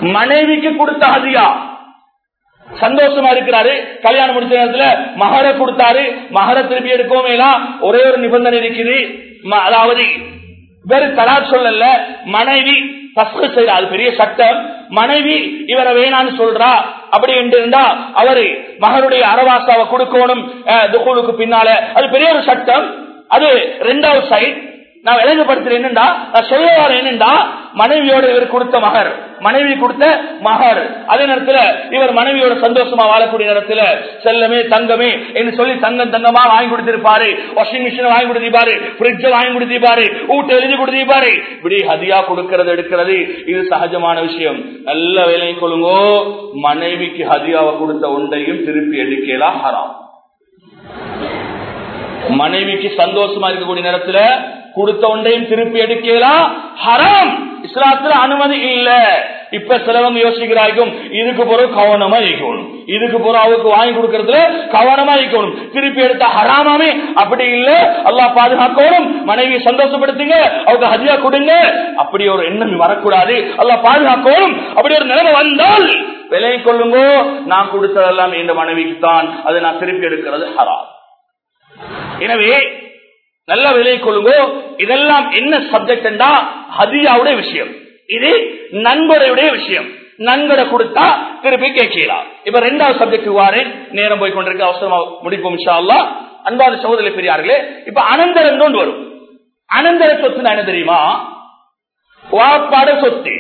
மனைவிக்கு கொடுத்த ஹதியா சந்தோஷமா இருக்கிறாரு கல்யாணம் முடிச்ச நேரத்துல மகர கொடுத்தாரு மகர திருப்பி எடுக்கோமேலா ஒரே ஒரு நிபந்தனை இருக்குது ம- அதாவது வெறும் தலா சொல்லல மனைவி தஸ்கு செய்யற அது பெரிய சட்டம் மனைவி இவரை வேணான்னு சொல்றா அப்படி என்று இருந்தா அவரு மகனுடைய அரவாசாவை கொடுக்கணும் அஹ், துகுலுக்கு பின்னால அது பெரிய ஒரு சட்டம் அது ரெண்டாவது சைட் நான் விளங்கப்படுத்துறேன் என்னண்டா நான் சொல்ல வரேன் என்னண்டா மனைவியோட இவர் கொடுத்த மகர் மனைவி கொடுத்த மகர் அதே நேரத்துல இவர் மனைவியோட சந்தோஷமா வாழக்கூடிய நேரத்துல செல்லமே தங்கமே என்று சொல்லி தங்கம் தங்கமா வாங்கி கொடுத்திருப்பாரு வாஷிங் மிஷின் வாங்கி கொடுத்திருப்பாரு பிரிட்ஜ வாங்கி கொடுத்திருப்பாரு ஊட்ட எழுதி கொடுத்திருப்பாரு இப்படி ஹதியா கொடுக்கிறது எடுக்கிறது இது சகஜமான விஷயம் நல்ல வேலையை கொள்ளுங்கோ மனைவிக்கு ஹதியாவை கொடுத்த ஒன்றையும் திருப்பி எடுக்கலாம் ஹராம் மனைவிக்கு சந்தோஷமா இருக்கக்கூடிய நேரத்துல கொடுத்த ஒன்றையும் திருப்பி எடுக்கலாம் ஹராம் இஸ்லாத்துல அனுமதி இல்ல இப்ப சிலவங்க யோசிக்கிறாய்க்கும் இதுக்கு பிறகு கவனமா இருக்கணும் இதுக்கு பிறகு அவருக்கு வாங்கி கொடுக்கறதுல கவனமா இருக்கணும் திருப்பி எடுத்த ஹராமாமே அப்படி இல்ல அல்லாஹ் பாதுகாக்கணும் மனைவியை சந்தோஷப்படுத்துங்க அவங்க ஹதியா கொடுங்க அப்படி ஒரு எண்ணம் வரக்கூடாது அல்லாஹ் பாதுகாக்கணும் அப்படி ஒரு நிலைமை வந்தால் விலை கொள்ளுங்கோ நான் கொடுத்ததெல்லாம் என் மனைவிக்கு தான் அதை நான் திருப்பி எடுக்கிறது ஹராம் எனவே நல்ல விலை கொள்ளுங்கோ இதெல்லாம் என்ன சப்ஜெக்ட் என்றா ஹதியாவுடைய விஷயம் இது நண்பருடைய விஷயம் நன்கொடை கொடுத்தா திருப்பி கேட்கலாம் இப்ப ரெண்டாவது சப்ஜெக்ட் வாரு நேரம் போய் கொண்டிருக்க அவசரமா முடிப்போம் இன்ஷா அல்லாஹ் அன்பான சகோதரி பெரியார்களே இப்ப அனந்தரம் கொண்டு வரும் அனந்தர சொத்துனா என்ன தெரியுமா வாப்பாட சொத்து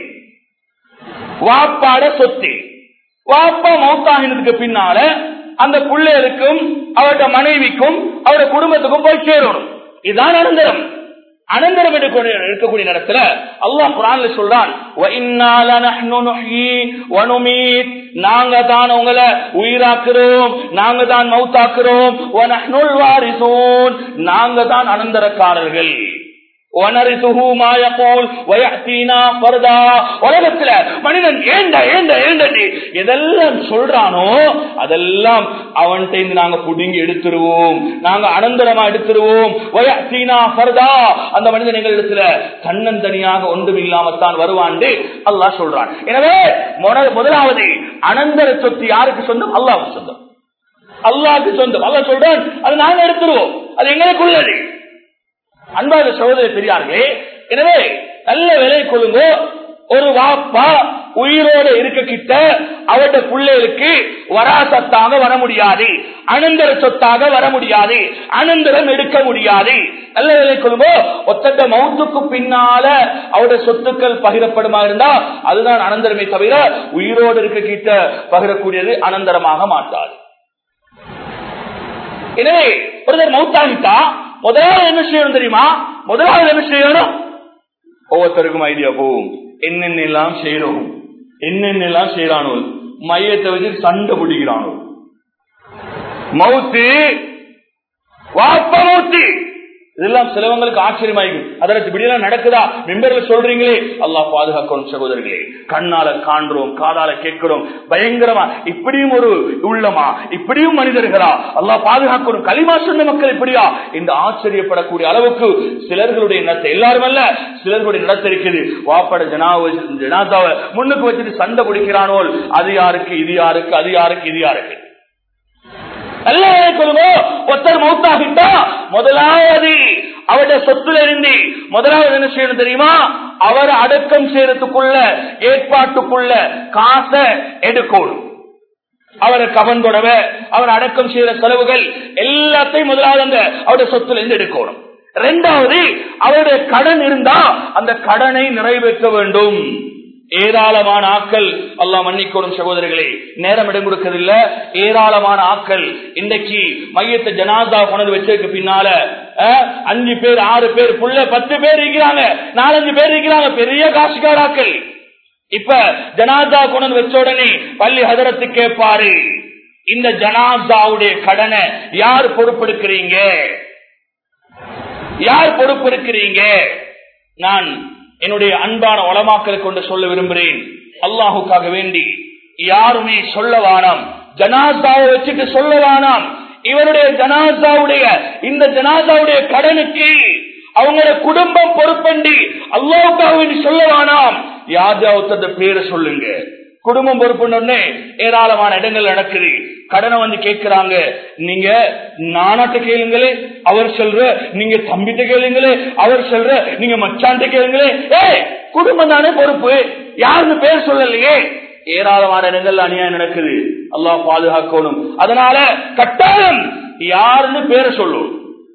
வாப்பாட சொத்து வாப்பா மௌத்தாகினதுக்கு பின்னால அந்த பிள்ளைகளுக்கும் அவருடைய மனைவிக்கும் அவருடைய குடும்பத்துக்கும் போய் சேரணும் இதுதான் அனந்தரம் அனந்தரம் எடுக்க- இருக்கக்கூடிய நேரத்துல அல்லாஹ் குரான்ல சொல்றான் "வ இன்னா லனஹ்னு நுஹ்யி வ நுமீத்." நாங்க தான் உங்களை உயிராக்குறோம் நாங்க தான் மௌத்தாக்குறோம் "வ நஹ்னுல் வாரிசூன்." நாங்க தான் அனந்தரக்காரர்கள் وَنَرِثُهُ مَا يَقُولُ وَيَأْتِينَا فَرْدًا. உலகத்துல மனிதன் ஏண்ட ஏண்ட ஏண்டடி எதெல்லாம் சொல்றானோ அதெல்லாம் அவன்கிட்ட இருந்து நாங்க புடுங்கி எடுத்துருவோம் நாங்க அனந்தரமா எடுத்துருவோம் வயத்தீனா ஃபர்தா. அந்த மனிதன் எங்களிடத்துல தன்னந்தனியாக ஒன்றும் இல்லாமத்தான் வருவாண்டு அல்லாஹ் சொல்றான் எனவே முத- முதலாவது அனந்தர சொத்து யாருக்கு சொந்தம் அல்லாஹ்வுக்கு சொந்தம் அல்லாஹ்க்கு சொந்தம் அல்லாஹ் சொல்றான் அது நாங்க எடுத்துருவோம் அது எங்களுக்குள்ளது அன்பாத சகோதரி பெரியார்களே எனவே நல்ல விலை கொள்ளுங்க ஒரு வாப்பா உயிரோட இருக்க கிட்ட அவருடைய பிள்ளைகளுக்கு வராசத்தாக வர முடியாது அனந்தர சொத்தாக வர முடியாது அனந்தரம் எடுக்க முடியாது நல்ல விலை கொள்ளுங்க ஒத்தட்ட மௌத்துக்கு பின்னால அவருடைய சொத்துக்கள் பகிரப்படுமா இருந்தா அதுதான் அனந்தரமே தவிர உயிரோடு இருக்க கிட்ட பகிரக்கூடியது அனந்தரமாக மாட்டாது எனவே ஒருத்தர் மௌத்தாகிட்டா முதலாவது என்ன செய்யணும் தெரியுமா முதலாவது என்ன செய்யணும் ஒவ்வொருத்தருக்கும் ஐடியா போகும் என்னென்ன எல்லாம் செய்யறோம் என்னென்ன எல்லாம் செய்யறானோ மையத்தை வச்சு சண்டை பிடிக்கிறானோ மவுத்து வாப்ப மவுத்து இதெல்லாம் சிலவங்களுக்கு ஆச்சரியமாயிக்கும் அதற்கு இப்படியெல்லாம் நடக்குதா மெம்பர்ல சொல்றீங்களே அல்லாஹ் பாதுகாக்கணும் சகோதரர்களே கண்ணால காண்றோம் காதால கேட்கிறோம் பயங்கரமா இப்படியும் ஒரு உள்ளமா இப்படியும் மனிதர்களா அல்லாஹ் பாதுகாக்கணும் களிமா சொன்ன மக்கள் இப்படியா இந்த ஆச்சரியப்படக்கூடிய அளவுக்கு சிலர்களுடைய நடத்தை எல்லாரும் அல்ல சிலர்களுடைய நடத்தை இருக்குது வாப்பட ஜனாவை ஜனாதாவை முன்னுக்கு வச்சுட்டு சண்டை பிடிக்கிறானோல் அது யாருக்கு இது யாருக்கு அது யாருக்கு இது யாருக்கு நல்ல சொல்லுங்க ஒருத்தர் மௌத்தாகிட்டா முதலாவது அவருடைய சொத்துல இருந்து முதலாவது என்ன செய்யணும் தெரியுமா அவர் அடக்கம் செய்யறதுக்குள்ள ஏற்பாட்டுக்குள்ள காசை எடுக்கணும் அவரை கவன் தொடவ அவர் அடக்கம் செய்யற செலவுகள் எல்லாத்தையும் முதலாவது அந்த அவருடைய சொத்துல இருந்து எடுக்கணும் ரெண்டாவது அவருடைய கடன் இருந்தா அந்த கடனை நிறைவேற்ற வேண்டும் ஏராளமான ஆக்கள் அல்லாஹ் மன்னிக்கணும் சகோதரர்களே நேரம் இடம் கொடுக்கறதில்ல ஏராளமான ஆக்கள் இன்றைக்கு மையத்தை ஜனாதா கொண்டு வச்சதுக்கு பின்னால அஹ், அஞ்சு பேர் ஆறு பேர் புள்ள பத்து பேர் இருக்கிறாங்க நாலஞ்சு பேர் இருக்கிறாங்க பெரிய காசுக்காராக்கள் இப்ப ஜனாதா கொண்டு வச்ச உடனே பள்ளி ஹதரத்து கேட்பாரு இந்த ஜனாதாவுடைய கடனை யார் பொறுப்பெடுக்கிறீங்க யார் பொறுப்பெடுக்கிறீங்க நான் என்னுடைய அன்பான உளமாக்களை கொண்டு சொல்ல விரும்புகிறேன் அல்லாஹுக்காக வேண்டி யாருமே சொல்ல வானாம் ஜனாசாவை வச்சுட்டு சொல்ல வானாம் இவருடைய ஜனாசாவுடைய இந்த ஜனாசாவுடைய கடனுக்கு அவங்களோட குடும்பம் பொறுப்பண்டி அல்லாவுக்காக வேண்டி சொல்ல வானாம் யாத்யாவுத்த பேரை சொல்லுங்க குடும்பம் பொறுப்புன்னு ஏராளமான இடங்கள் நடக்குது கடனை வந்து கேட்கிறாங்க நீங்க நானாட்ட கேளுங்களே அவர் சொல்ற நீங்க தம்பிட்ட கேளுங்களே அவர் சொல்ற நீங்க மச்சான்ட்ட கேளுங்களே ஏ குடும்பம் தானே பொறுப்பு யாருன்னு பேர் சொல்லலையே ஏராளமான இடங்கள்ல அநியாயம் நடக்குது அல்லாஹ் பாதுகாக்கணும் அதனால கட்டாயம் யாருன்னு பேரை சொல்லும்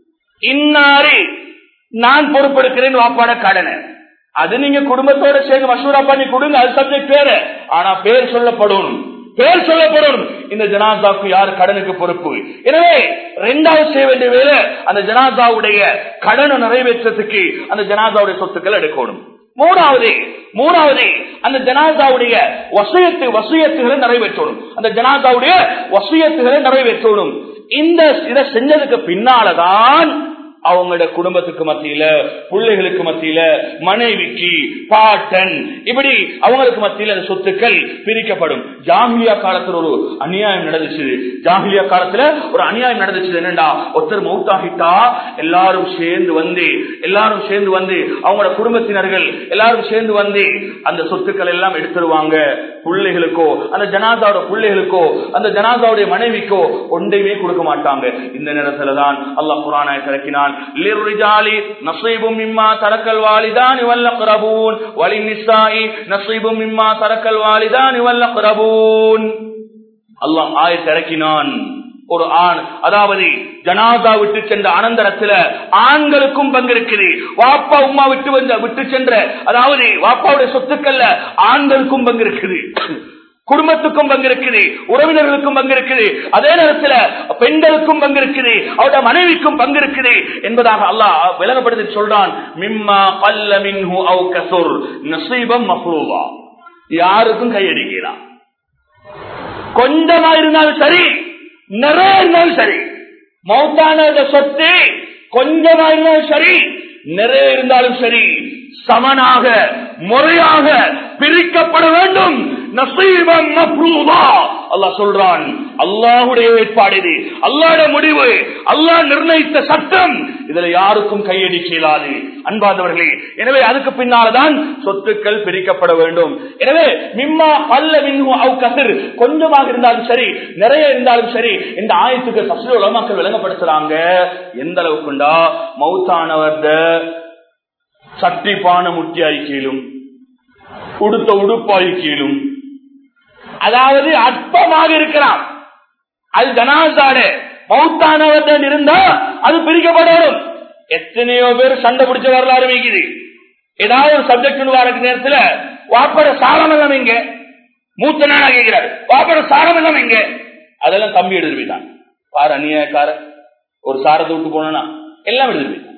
இன்னாரு நான் பொறுப்பெடுக்கிறேன் வாப்பாட கடனை அது நீங்க குடும்பத்தோட சேர்ந்து மசூரா பண்ணி கொடுங்க அது சப்ஜெக்ட் பேரு ஆனா பேர் சொல்லப்படணும் பேர் சொல்லப்படணும் இந்த ஜனாதாவுக்கு யார் கடனுக்கு பொறுப்பு எனவே இரண்டாவது செய்ய வேண்டிய வேலை அந்த ஜனாதாவுடைய கடனை நிறைவேற்றத்துக்கு அந்த ஜனாதாவுடைய சொத்துக்கள் எடுக்கணும் மூணாவது மூணாவது அந்த ஜனாதாவுடைய வசியத்து வசியத்துகளை நிறைவேற்றணும் அந்த ஜனாதாவுடைய வசியத்துகளை நிறைவேற்றணும் இந்த இதை செஞ்சதுக்கு பின்னாலதான் அவங்களோட குடும்பத்துக்கு மத்தியில பிள்ளைகளுக்கு மத்தியில மனைவிக்கு பாட்டன் இப்படி அவங்களுக்கு மத்தியில அந்த சொத்துக்கள் பிரிக்கப்படும் ஜாகிலியா காலத்துல ஒரு அநியாயம் நடந்துச்சு ஜாகிலியா காலத்துல ஒரு அநியாயம் நடந்துச்சு என்னண்டா ஒருத்தர் மௌத்தாகிட்டா எல்லாரும் சேர்ந்து வந்து எல்லாரும் சேர்ந்து வந்து அவங்களோட குடும்பத்தினர்கள் எல்லாரும் சேர்ந்து வந்து அந்த சொத்துக்கள் எல்லாம் எடுத்துருவாங்க பிள்ளைகளுக்கோ அந்த ஜனாதாவோட பிள்ளைகளுக்கோ அந்த ஜனாதாவுடைய மனைவிக்கோ ஒன்றையுமே கொடுக்க மாட்டாங்க இந்த நேரத்துலதான் அல்லாஹ் குரானாய் திறக்கினான் للرجال نصيب مما ترك الوالدان والأقربون وللنساء نصيب مما ترك الوالدان والأقربون அல்லாஹ் ஆயத் இறக்கினான் ஒரு ஆண் அதாவது ஜனாதா விட்டு சென்ற அனந்தரத்துல ஆண்களுக்கும் பங்கு இருக்குது வாப்பா உமா விட்டு வந்த விட்டு சென்ற அதாவது வாப்பாவுடைய சொத்துக்கள்ல ஆண்களுக்கும் பங்கு இருக்குது குடும்பத்துக்கும் பங்கு இருக்குது உறவினர்களுக்கும் பங்கு இருக்குது அதே நேரத்தில் பெண்களுக்கும் பங்கு இருக்குது அவருடைய மனைவிக்கும் பங்கு இருக்குது என்பதாக அல்லாஹ் விளங்கப்படுத்தி சொல்றான் மிம்மா பல்ல மின்ஹு அவு கசுர் நசீபம் மஃப்ரூவா யாருக்கும் கையடிக்கிறான் கொஞ்சமா இருந்தாலும் சரி நிறைய இருந்தாலும் சரி மௌத்தான சொத்து கொஞ்சமா இருந்தாலும் சரி நிறைய இருந்தாலும் சரி சமனாக முறையாக பிரிக்கப்பட வேண்டும் நசீபம் மப்ரூதா அல்லாஹ் சொல்றான் அல்லாஹுடைய ஏற்பாடு இது அல்லாட முடிவு அல்லாஹ் நிர்ணயித்த சட்டம் இதுல யாருக்கும் கையடிக்க இயலாது அன்பாதவர்களே எனவே அதுக்கு பின்னால்தான் சொத்துக்கள் பிரிக்கப்பட வேண்டும் எனவே மிம்மா பல்ல மின்ஹு அவு கசிர் கொஞ்சமாக இருந்தாலும் சரி நிறைய இருந்தாலும் சரி இந்த ஆயத்துக்கு தஸ்லி உலமாக்கள் விளங்கப்படுத்துறாங்க எந்த அளவுக்குண்டா மௌத்தானவர்த சட்டி பான முட்டியாய் கீழும் உடுத்த உடுப்பாய் கீழும் அதாவது அற்பமாக இருக்கிறான் அது ஜனாசாடு மௌத்தானவர்தன் இருந்தா அது பிரிக்கப்படணும் எத்தனையோ பேர் சண்டை பிடிச்ச வரலாறு வைக்குது ஏதாவது ஒரு சப்ஜெக்ட் வரக்கு நேரத்துல வாப்பட சாரம் எல்லாம் எங்க மூத்த நாளா கேட்கிறாரு வாப்பட சாரம் எல்லாம் எங்க அதெல்லாம் தம்பி எடுத்து போயிட்டான் பாரு அந்நியக்கார ஒரு சாரத்தை விட்டு போனா எல்லாம் எடுத்து போயிட்டான்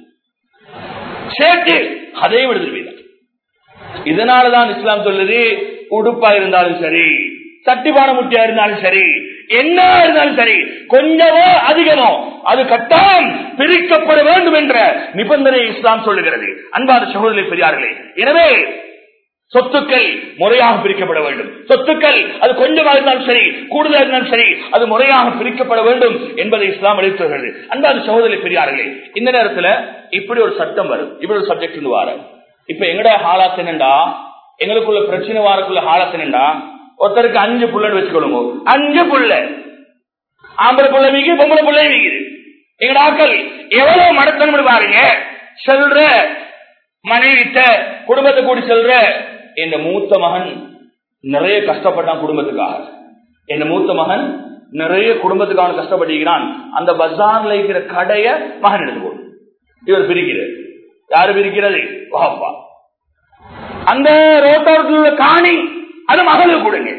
சேட்டு அதையும் எடுத்து போயிட்டான் இதனாலதான் இஸ்லாம் சொல்லுது உடுப்பா இருந்தாலும் சரி சட்டிபான முட்டியா இருந்தாலும் சரி என்ன இருந்தாலும் சரி கொஞ்சமோ அதிகமோ அது கட்டாயம் பிரிக்கப்பட வேண்டும் என்ற நிபந்தனை இஸ்லாம் சொல்லுகிறது அன்பாத சகோதரி பெரியார்களே எனவே சொத்துக்கள் முறையாக பிரிக்கப்பட வேண்டும் சொத்துக்கள் அது கொஞ்சமாக இருந்தாலும் சரி கூடுதலாக இருந்தாலும் சரி அது முறையாக பிரிக்கப்பட வேண்டும் என்பதை இஸ்லாம் அளித்துகிறது அன்பாத சகோதரி பெரியார்களே இந்த நேரத்துல இப்படி ஒரு சட்டம் வரும் இப்படி ஒரு சப்ஜெக்ட் வார இப்ப எங்கட ஹாலாத் என்னண்டா எங்களுக்குள்ள பிரச்சனை வாரக்குள்ள ஹாலாத் என்னண்டா ஒருத்தருக்கு அஞ்சு புள்ளன்னு வச்சுக்கொள்ளுங்க அஞ்சு புள்ள ஆம்பளை புள்ள வீக்கு பொம்பளை புள்ளை வீக்குது எங்கட ஆக்கள் எவ்வளவு மடத்தனம் பாருங்க செல்ற மனைவிட்ட குடும்பத்தை கூடி செல்ற என் மூத்த மகன் நிறைய கஷ்டப்பட்டான் குடும்பத்துக்காக என் மூத்த மகன் நிறைய குடும்பத்துக்காக கஷ்டப்பட்டிருக்கிறான் அந்த பஜார்ல இருக்கிற கடைய மகன் எடுத்துக்கோ இவர் பிரிக்கிறது யாரு பிரிக்கிறது வாப்பா அந்த ரோட்டோரத்தில் காணி அது மகளுக்கு கொடுங்க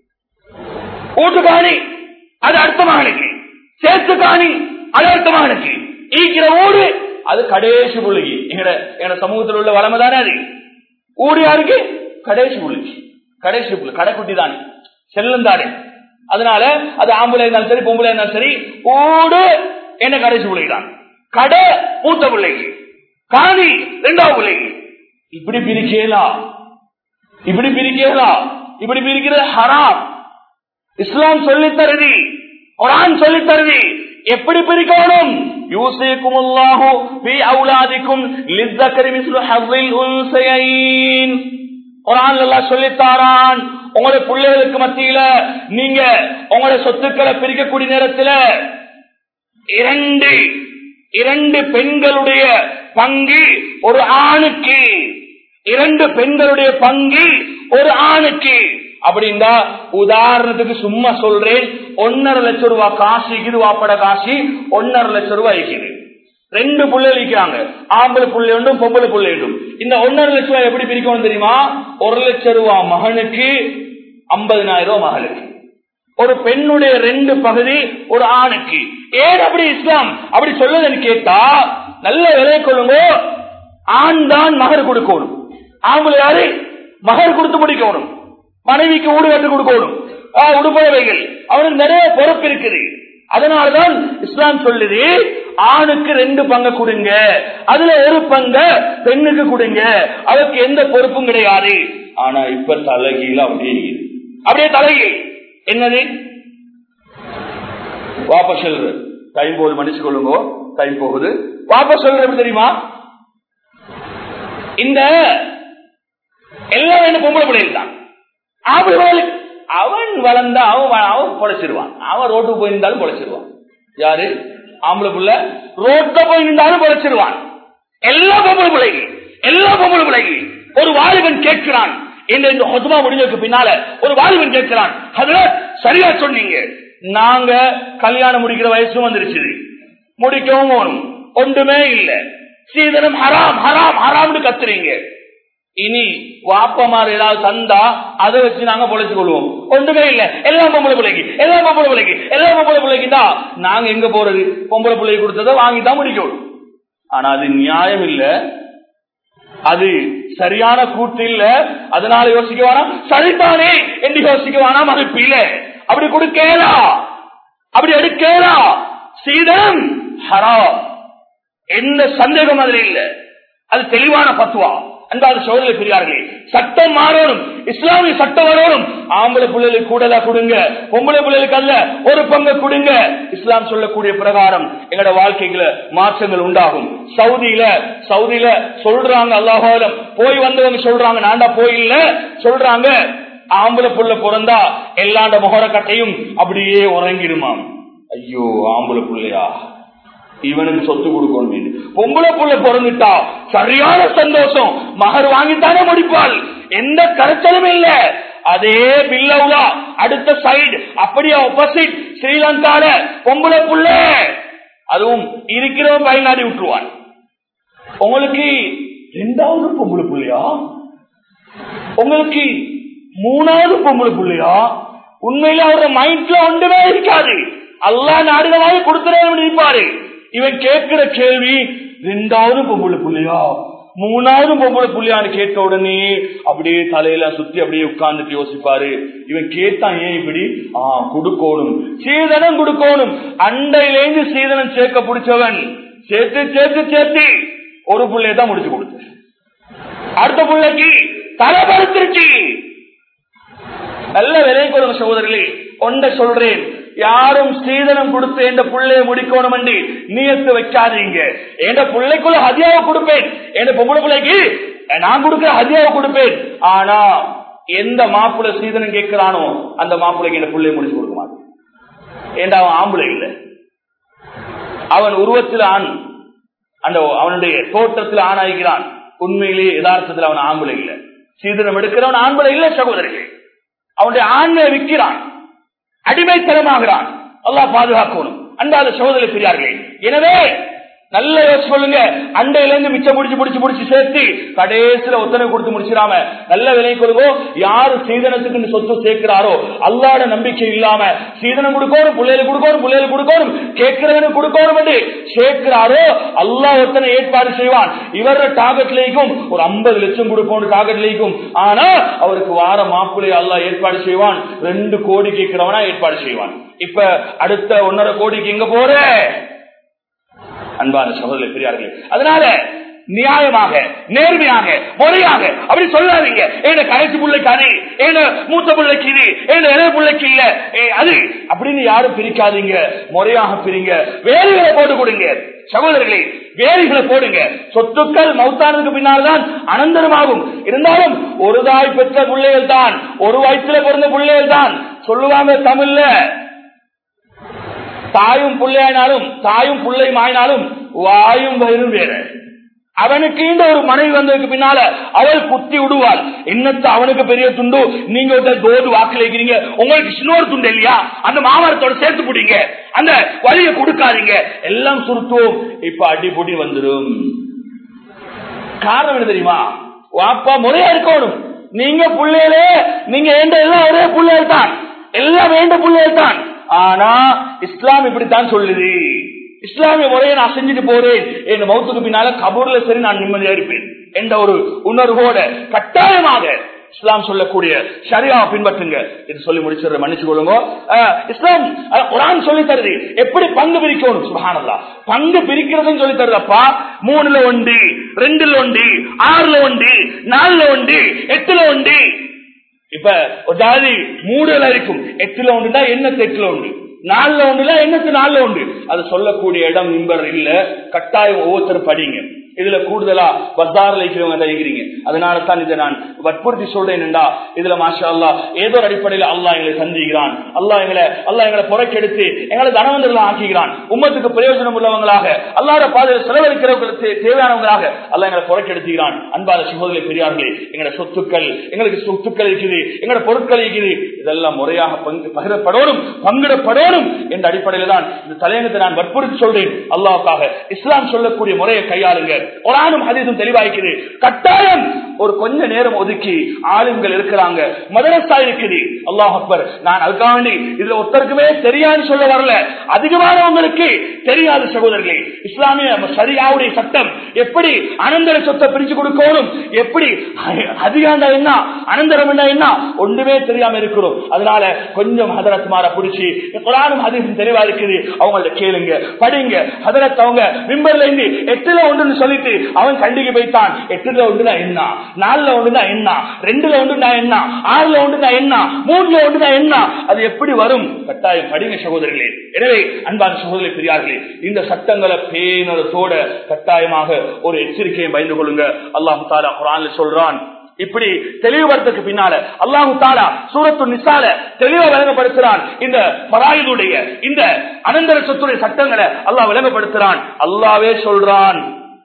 ஊட்டு காணி அது அடுத்த மகனுக்கு சேர்த்து காணி அது அடுத்த மகனுக்கு ஈக்கிற ஊடு அது கடைசி புள்ளிக்கு எங்கட எங்கட சமூகத்தில் உள்ள வளமை தானே அது ஊடு யாருக்கு கடைசி புள்ளிக்கு கடைசி புள்ளி கடைக்குட்டி தானே செல்லும் தானே அதனால அது ஆம்பளை இருந்தாலும் சரி பொம்பளை இருந்தாலும் சரி ஊடு என்ன கடைசி பிள்ளைக்கு தான் கடை மூத்த பிள்ளைக்கு காணி ரெண்டாவது பிள்ளைக்கு இப்படி பிரிக்கலாம் இப்படி பிரிக்கலாம் இப்படி பிரிக்கிறது ஹராம் இஸ்லாம் சொல்லி தருது குரான் சொல்லி தருது எப்படி பிரிக்கணும் யூசிக்கும் அல்லாஹு பி அவுலாதிக்கும் லிஸ்ஸக்கரி மிஸ்லு ஹவ்வில் உன்சையின் குரான் எல்லாம் சொல்லித்தாரான் உங்களுடைய பிள்ளைகளுக்கு மத்தியில நீங்க உங்களுடைய சொத்துக்களை பிரிக்கக்கூடிய நேரத்துல இரண்டு இரண்டு பெண்களுடைய பங்கு ஒரு ஆணுக்கு இரண்டு பெண்களுடைய பங்கு ஒரு ஆணுக்கு அப்படின்னா உதாரணத்துக்கு சும்மா சொல்றேன் ஒன்னரை லட்சம் ரூபாய் காசு இது வாப்பட காசு ஒன்னரை லட்சம் ரூபாய் இருக்குது ரெண்டு புள்ளை இருக்கிறாங்க ஆம்பளை புள்ளை உண்டும் பொம்பளை புள்ளை உண்டும் இந்த ஒன்னரை லட்சம் ரூபாய் எப்படி பிரிக்கணும் தெரியுமா ஒரு லட்சம் ரூபாய் மகனுக்கு ஐம்பதினாயிரம் ரூபாய் மகளுக்கு ஒரு பெண்ணுடைய ரெண்டு பகுதி ஒரு ஆணுக்கு ஏன் அப்படி இஸ்லாம் அப்படி சொல்லுதுன்னு கேட்டா நல்ல விலை கொள்ளுங்க ஆண் தான் மகர் கொடுக்கணும் ஆம்பளை யாரு மகர் கொடுத்து முடிக்கணும் மனைவிக்கு ஊடு கட்டு கொடுக்கணும் உடுப்பவைகள் அவனுக்கு நிறைய பொறுப்பு இருக்குது அதனால்தான் இஸ்லாம் சொல்லுது ஆணுக்கு ரெண்டு பங்க கொடுங்க அதுல ஒரு பங்க பெண்ணுக்கு கொடுங்க அவருக்கு எந்த பொறுப்பும் கிடையாது ஆனா இப்ப தலைகீழ அப்படியே இருக்குது. அப்படியே தலைகீழ் என்னது வாபஸ் சொல்ற டைம் போகுது மன்னிச்சு கொள்ளுங்க டைம் போகுது வாபஸ் சொல்ற எப்படி தெரியுமா இந்த எல்லாம் என்ன பொம்பளை பிள்ளைகள் தான் ஆம்பளை பிள்ளைகளுக்கு அவன் வளர்ந்தா அவன் வ- அவன் பொழைச்சிருவான் அவன் ரோட்டுக்கு போயிருந்தாலும் பொழைச்சிருவான் யாரு ஆம்பளை பிள்ளை ரோட்ல போய் நின்றாலும் பொழைச்சிருவான் எல்லா பொம்பளை பிள்ளைகள் எல்லா பொம்பளை பிள்ளைகள் ஒரு வாலிபன் கேட்கிறான் இந்த இந்த ஹொதுமா முடிஞ்சதுக்கு பின்னால ஒரு வாலிபன் கேட்கிறான் அதுல சரியா சொன்னீங்க நாங்க கல்யாணம் முடிக்கிற வயசும் வந்துருச்சு முடிக்கவும் போகணும் ஒன்றுமே இல்ல சீதனம் ஹராம் ஹராம் ஹராம்னு கத்துறீங்க இனி வாப்பமார் ஏதாவது தந்தா அதை வச்சு நாங்க பொழைச்சு கொள்வோம் ஒன்றுமே இல்ல எல்லாம் பொம்பளை பிள்ளைக்கு எல்லாம் பொம்பளை பிள்ளைக்கு எல்லாம் பொம்பளை பிள்ளைக்கு தான் நாங்க எங்க போறது பொம்பளை பிள்ளைக்கு கொடுத்ததை வாங்கி தான் முடிக்கணும் ஆனா அது நியாயம் இல்ல அது சரியான கூட்டு இல்ல அதனால யோசிக்க வேணாம் சரிதானே என்று யோசிக்க வேணாம் மறுப்பு இல்ல அப்படி கொடுக்கலா அப்படி எடுக்கலா சீதம் ஹராம் எந்த சந்தேகம் அதுல இல்ல அது தெளிவான பத்துவா அன்பாத சோதனை பெரியார்களே சட்டம் மாறணும் இஸ்லாமிய சட்டம் வரணும் ஆம்பளை பிள்ளைகளுக்கு கூடலா கொடுங்க பொம்பளை பிள்ளைகளுக்கு அல்ல ஒரு பங்கு கொடுங்க இஸ்லாம் சொல்லக்கூடிய பிரகாரம் எங்களோட வாழ்க்கையில மாற்றங்கள் உண்டாகும் சவுதியில சவுதியில சொல்றாங்க அல்லாஹாலம் போய் வந்தவங்க சொல்றாங்க நான்டா போயில்ல சொல்றாங்க ஆம்பளை புள்ள பிறந்தா எல்லாண்ட முகரக்கட்டையும் அப்படியே உறங்கிடுமாம் ஐயோ ஆம்பளை புள்ளையா இவனுக்கு சொத்து கொடுக்கணும் பொம்பளை புள்ள பிறந்துட்டா சரியான சந்தோஷம் மகர் வாங்கித்தானே முடிப்பாள் எந்த கருத்தலும் இல்ல அதே பில்லவுலா அடுத்த சைடு அப்படியே ஆப்போசிட் ஸ்ரீலங்கால பொம்பளை புள்ள அதுவும் இருக்கிறவன் பயனாடி விட்டுருவான் உங்களுக்கு ரெண்டாவது பொம்பளை புள்ளையா உங்களுக்கு மூணாவது பொம்பளை புள்ளையா உண்மையில அவரோட மைண்ட்ல ஒன்றுமே இருக்காது அல்லா நாடுகளாக கொடுத்துறேன் இருப்பாரு இவன் கேட்கிற கேள்வி ரெண்டாவது பொம்பளை புள்ளையா மூணாவது பொம்பளை புள்ளையான்னு கேட்ட உடனே அப்படியே தலையில சுத்தி அப்படியே உட்கார்ந்துட்டு யோசிப்பாரு இவன் கேட்டான் ஏன் இப்படி ஆ கொடுக்கணும் சீதனம் கொடுக்கணும் அண்டையிலேந்து சீதனம் சேர்க்க பிடிச்சவன் சேர்த்து சேர்த்து சேர்த்து ஒரு புள்ளைய தான் முடிச்சு கொடுத்து அடுத்த பிள்ளைக்கு தலைபடுத்திருச்சு நல்ல விலை கொடுங்க சகோதரர்களே ஒன்றை சொல்றேன் யாரும் சீதனம் கொடுத்து எந்த புள்ளைய முடிக்கணும் என்று நீயத்து வைக்காதீங்க எந்த பிள்ளைக்குள்ள ஹதியாவை கொடுப்பேன் எந்த பொம்பளை பிள்ளைக்கு நான் கொடுக்கிற ஹதியாவை கொடுப்பேன் ஆனா எந்த மாப்பிள்ளை சீதனம் கேட்கிறானோ அந்த மாப்பிள்ளைக்கு எந்த பிள்ளைய முடிச்சு கொடுக்க மாட்டேன் ஏண்டா அவன் ஆம்பளை இல்லை அவன் உருவத்தில் ஆண் அந்த அவனுடைய தோற்றத்தில் ஆணாகிறான் உண்மையிலேயே யதார்த்தத்தில் அவன் ஆம்பளை இல்லை சீதனம் எடுக்கிறவன் ஆம்பளை இல்லை சகோதரர்கள் அவனுடைய ஆண்மையை விற்கிறான் அடிமைத்தனமாகிறான் அல்லாஹ் பாதுகாக்கணும் அன்பாத சகோதரி பெரியார்களே எனவே நல்ல யோசி சொல்லுங்க அண்டையில இருந்து மிச்சம் முடிச்சு முடிச்சு முடிச்சு சேர்த்து கடைசியில ஒத்தனை கொடுத்து முடிச்சிடாம நல்ல விலை கொடுங்கோ யாரு சீதனத்துக்கு சொத்து சேர்க்கிறாரோ அல்லாட நம்பிக்கை இல்லாம சீதனம் கொடுக்கணும் பிள்ளைகளுக்கு கொடுக்கணும் பிள்ளைகளுக்கு கொடுக்கணும் கேட்கிறவனுக்கு கொடுக்கணும் என்று சேர்க்கிறாரோ அல்லாஹ் ஒத்தனை ஏற்பாடு செய்வான் இவர டார்கெட்லேயும் ஒரு ஐம்பது லட்சம் கொடுப்போம் டார்கெட்லேயும் ஆனா அவருக்கு வார மாப்பிள்ளை அல்லாஹ் ஏற்பாடு செய்வான் ரெண்டு கோடி கேட்கிறவனா ஏற்பாடு செய்வான் இப்ப அடுத்த ஒன்னரை கோடிக்கு எங்க போற அன்பான சகோதரி பெரியார்களே அதனால நியாயமாக நேர்மையாக முறையாக அப்படி சொல்லாதீங்க ஏன கடைசி பிள்ளைக்கு அது ஏன மூத்த பிள்ளைக்கு இது ஏன இளைய பிள்ளைக்கு இல்ல ஏ, அது அப்படின்னு யாரும் பிரிக்காதீங்க முறையாக பிரிங்க வேலைகளை போட்டு கொடுங்க சகோதரர்களே வேலிகளை போடுங்க சொத்துக்கள் மௌத்தானதுக்கு பின்னால்தான் அனந்தரமாகும் இருந்தாலும் ஒரு தாய் பெற்ற பிள்ளைகள் தான் ஒரு வயிற்றுல பிறந்த பிள்ளைகள் தான் சொல்லுவாங்க தமிழ்ல தாயும் பிள்ளையானாலும் தாயும் பிள்ளையும் ஆயினாலும் வாயும் வயிறும் வேற அவனுக்கு இந்த ஒரு மனைவி வந்ததுக்கு பின்னால அவள் குத்தி விடுவாள் என்னத்த அவனுக்கு பெரிய துண்டு நீங்க ஒரு தோது வாக்குல இருக்கிறீங்க உங்களுக்கு இன்னொரு துண்டு இல்லையா அந்த மாமரத்தோட சேர்த்து பிடிங்க அந்த வழியை கொடுக்காதீங்க எல்லாம் சுருத்துவோம் இப்ப அடி பொடி வந்துடும் காரணம் என்ன தெரியுமா வாப்பா முறையா இருக்கணும் நீங்க பிள்ளைகளே நீங்க ஏண்ட எல்லாம் ஒரே பிள்ளைகள் தான் எல்லாம் வேண்ட பிள்ளைகள் தான் ஆனா இஸ்லாம் இப்படித்தான் சொல்லுது இஸ்லாமிய முறையை நான் செஞ்சுட்டு போறேன் என் மௌத்துக்கு பின்னால கபூர்ல சரி நான் நிம்மதியா இருப்பேன் என்ற ஒரு உணர்வோட கட்டாயமாக இஸ்லாம் சொல்லக்கூடிய சரியாவை பின்பற்றுங்க இது சொல்லி முடிச்சிடுற மன்னிச்சு கொள்ளுங்க அஹ், இஸ்லாம் அஹ், குரான் சொல்லி தருது எப்படி பங்கு பிரிக்கணும் சுபஹானல்லா பங்கு பிரிக்கிறதுன்னு சொல்லி தருதப்பா மூணுல ஒன்று ரெண்டுல ஒன்று ஆறுல ஒன்று நாலுல ஒன்று எட்டுல ஒன்று இப்ப ஒரு ஜாதி மூடுல இருக்கும் எட்டுல ஒன்றுனா எண்ணத்து எட்டுல ஒன்று நாலுல ஒன்றுல எண்ணத்து நாலுல ஒன்று அது சொல்லக்கூடிய இடம் நிம்பர் இல்ல கட்டாயம் ஒவ்வொருத்தரும் படிங்க இதுல கூடுதலா பஜார்ல இருக்கிறவங்க தான் இருக்கிறீங்க அதனால தான் இதை நான் வற்புறுத்தி சொல்றேன் என்றா இதுல மாஷா அல்லா ஏதோ ஒரு அடிப்படையில் அல்லாஹ் எங்களை சந்திக்கிறான் அல்லாஹ் எங்களை அல்லாஹ் எங்களை புறக்கெடுத்து எங்களை தனவந்தர்களாக ஆக்குகிறான் உம்மத்துக்கு பிரயோஜனம் உள்ளவங்களாக அல்லாத பாதையில் செலவழிக்கிறவங்களுக்கு தேவையானவங்களாக அல்லாஹ் எங்களை புறக்கெடுத்துகிறான் அன்பாத சகோதரி பெரியார்களே எங்களோட சொத்துக்கள் எங்களுக்கு சொத்துக்கள் இருக்குது எங்களோட பொருட்கள் இருக்குது இதெல்லாம் முறையாக பங்கு பகிரப்படணும் பங்கிடப்படணும் என்ற அடிப்படையில் தான் இந்த தலையங்கத்தை நான் வற்புறுத்தி சொல்றேன் அல்லாவுக்காக இஸ்லாம் சொல்லக்கூடிய முறையை கையாளுங்க குரானும் ஹதீஸும் தெளிவாய்க்குது கட்டாயம் ஒரு கொஞ்ச நேரம் ஒதுக்கி ஆளுங்கள் இருக்கிறாங்க மதரசா இருக்குது அல்லாஹ் அக்பர் நான் அதுக்காக வேண்டி இதுல ஒருத்தருக்குமே தெரியாதுன்னு சொல்ல வரல அதிகமானவங்களுக்கு தெரியாது சகோதரர்களே இஸ்லாமிய சரியாவுடைய சட்டம் எப்படி அனந்தர சொத்தை பிரிச்சு கொடுக்கணும் எப்படி அதிகாண்டா என்ன அனந்தரம் என்ன என்ன ஒன்றுமே தெரியாம இருக்கிறோம் அதனால கொஞ்சம் ஹதரத் மாற பிடிச்சி குரானும் ஹதீஸும் தெளிவா இருக்குது அவங்கள்ட்ட கேளுங்க படிங்க ஹதரத் அவங்க மிம்பர்ல இருந்து எட்டுல ஒன்றுன்னு சொல்லிட்டு அவன் கண்டிக்கு போய்த்தான் எட்டுல ஒன்றுனா என்ன நாலுல ஒன்றுனா என்ன ரெண்டுல ஒன்றுனா என்ன ஆறுல ஒன்றுனா என்ன மூணுல ஒன்றுனா என்ன அது எப்படி வரும் கட்டாயம் படிங்க சகோதரர்களே எனவே அன்பான சகோதரி பெரியார்களே இந்த சட்டங்களை பேணத்தோட கட்டாயமாக ஒரு எச்சரிக்கையை பயந்து கொள்ளுங்க அல்லாஹு தாலா குரான்ல சொல்றான் இப்படி தெளிவுபடுறதுக்கு பின்னால அல்லாஹு தாலா சூரத்து நிசால தெளிவா விளங்கப்படுத்துறான் இந்த பராயுடைய இந்த அனந்தர சொத்துடைய சட்டங்களை அல்லாஹ் விளங்கப்படுத்துறான் அல்லாவே சொல்றான்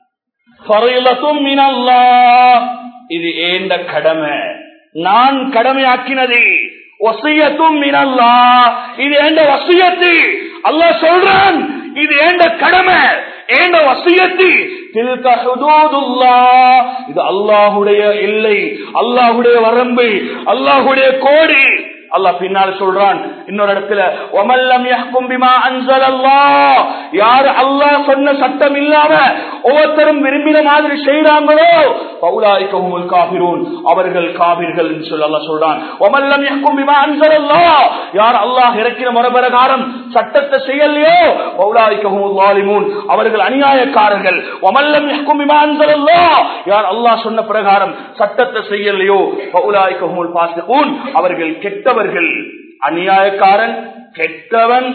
ஃபரீலத்தும் மினல்லாஹ். இது ஏந்த கடமை நான் கடமையாக்கினது வசியத்தும் மினல்லா இது ஏண்ட வசியத்து அல்லாஹ் சொல்றான் இது ஏண்ட கடமை ஏண்ட வசியத்து தில்க ஹுதூதுல்லாஹ். இது அல்லாஹுடைய எல்லை அல்லாஹுடைய வரம்பு அல்லாஹுடைய கோடி அல்லாஹ் பின்னால் சொல்றான் இன்னொரு இடத்துல ஒமல்லம் யஹ்கும் பிமா அன்ஸலல்லாஹ் யார் அல்லாஹ் சொன்ன சட்டம் இல்லாம ஒவ்வொருத்தரும் விரும்பின மாதிரி செய்றாங்களோ பௌலாய்கஹுமுல் காபிரூன் அவர்கள் காபிர்கள் என்று சொல்லி அல்லாஹ் சொல்றான் ஒமல்லம் யஹ்கும் பிமா அன்ஸலல்லாஹ் யார் அல்லாஹ் இறக்கின முறைபிரகாரம் சட்டத்தை செய்யலையோ பௌலாய்கஹுமுல் ஸாலிமூன் அவர்கள் அநியாயக்காரர்கள் ஒமல்லம் யஹ்கும் பிமா அன்ஸலல்லாஹ் யார் அல்லாஹ் சொன்ன பிரகாரம் சட்டத்தை செய்யலையோ பௌலாய்கஹுமுல் ஃபாசிகூன் அவர்கள் கெட்டவர்கள் அநியாயக்காரன் கெட்டவன்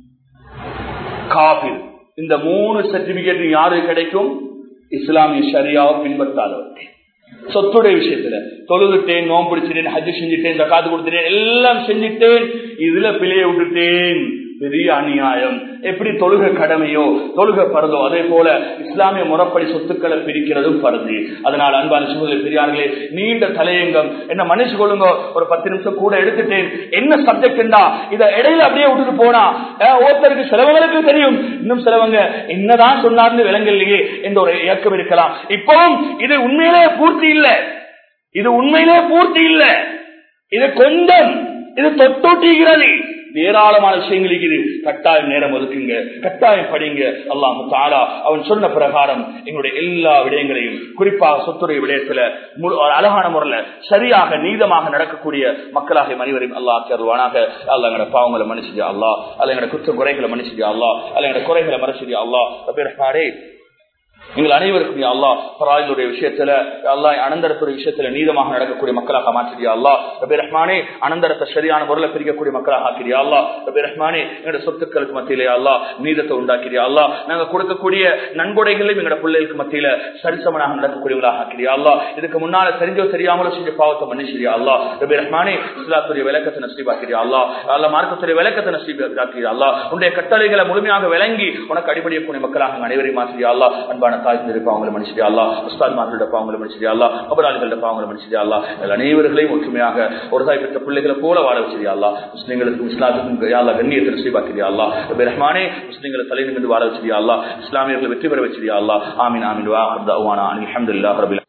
காபிர் இந்த மூணு சர்டிபிகேட் யாரு கிடைக்கும் இஸ்லாமிய சரியாவை பின்பற்றாதவர் சொத்துடைய விஷயத்துல தொழுதுட்டேன் நோம் பிடிச்சிட்டேன் ஹஜ் செஞ்சுட்டேன் ஜக்காத்து கொடுத்துட்டேன் எல்லாம் செஞ்சுட்டேன் இதுல பிழைய விட்டுட்டேன் பெரிய அநியாயம் எப்படி தொழுக கடமையோ தொழுக பருதோ அதே போல இஸ்லாமிய முறைப்படி சொத்துக்களை பிரிக்கிறதும் பருது அதனால் அன்பான சூழலை பெரியார்களே நீண்ட தலையங்கம் என்ன மன்னிச்சு கொள்ளுங்க ஒரு பத்து நிமிஷம் கூட எடுத்துட்டேன் என்ன சப்ஜெக்ட்டா இத இடையில அப்படியே விட்டுட்டு போனா அஹ், ஒருத்தருக்கு சிலவங்களுக்கு தெரியும் இன்னும் சிலவங்க என்னதான் சொன்னார்னு விளங்கலையே என்ற ஒரு இயக்கம் இருக்கலாம் இப்பவும் இது உண்மையிலே பூர்த்தி இல்லை இது உண்மையிலே பூர்த்தி இல்லை இது கொஞ்சம் இது தொட்டொட்டிகிறது ஏராளமான விஷயங்கள் இருக்குது கட்டாயம் நேரம் ஒதுக்குங்க கட்டாயம் படிங்க அல்லாஹ் தாலா அவன் சொன்ன பிரகாரம் எங்களுடைய எல்லா விடயங்களையும் குறிப்பாக சொத்துடைய விடயத்துல மு- ஒரு அழகான முறையில சரியாக நீதமாக நடக்கக்கூடிய மக்களாக மனிதரையும் அல்லாஹ் கருவானாக அல்ல எங்களோட பாவங்களை மன்னிச்சியா அல்லா அல்ல எங்களோட குற்ற குறைகளை மன்னிச்சியா அல்லா அல்ல எங்களோட குறைகளை மறைச்சியா அல்லா ரபி ரஹ்மானே எங்கள் அனைவருக்கும் யா அல்லாஹ் பராயிலுடைய விஷயத்துல யா அல்லாஹ் அனந்தரத்துடைய விஷயத்துல நீதமாக நடக்கக்கூடிய மக்களாக மாற்றியா அல்லாஹ் ரபி ரஹ்மானே அனந்தரத்தை சரியான முறையில் பிரிக்கக்கூடிய மக்களாக ஆக்கிறியா அல்லாஹ் ரபி ரஹ்மானே எங்களுடைய சொத்துக்களுக்கு மத்தியிலே அல்லாஹ் நீதத்தை உண்டாக்கிறியா அல்லாஹ் நாங்க கொடுக்கக்கூடிய நன்கொடைகளையும் எங்களோட பிள்ளைகளுக்கு மத்தியில சரிசமனாக நடக்கக்கூடியவங்களாக ஆக்கிறியா அல்லாஹ் இதுக்கு முன்னால தெரிஞ்சோ தெரியாமலோ செஞ்ச பாவத்தை மன்னிச்சிரியா அல்லாஹ் ரபி ரஹ்மானே இஸ்லாத்துடைய விளக்கத்தை நசீபாக்கிறியா அல்லாஹ் அல்லாஹ் மார்க்கத்துடைய விளக்கத்தை நசீபாக்கிறியா அல்லாஹ் உன்னுடைய கட்டளைகளை முழுமையாக விளங்கி உனக்கு அடிபடியக்கூடிய மக்களாக எங்கள் அனைவரையும் மாற்றியா அல்லாஹ் அன்பான தாய் இருப்பா அவங்களை மனுஷரியா அல்லாஹ் உஸ்தாத் மார்களோட பாவங்களை மனுஷரியா அல்லாஹ் அபராளிகளோட பாவங்களை மனுஷரியா அல்லாஹ் எங்கள் அனைவர்களையும் ஒற்றுமையாக ஒரு தாய் பெற்ற பிள்ளைகளை போல வாழ வச்சிருயா அல்லாஹ் முஸ்லீம்களுக்கும் இஸ்லாத்துக்கும் யாழ்லா கண்ணியத்தை நசீபாக்கிறியா அல்லாஹ் ரபி ரஹ்மானே முஸ்லீம்களை தலை நிமிந்து வாழ வச்சிருயா அல்லாஹ் இஸ்லாமியர்களை வெற்றி பெற வச்சிருயா அல்லாஹ் ஆமீன் ஆமீன் வா அப்தாவானா அல்ஹம்துலில்லாஹ் ரபில்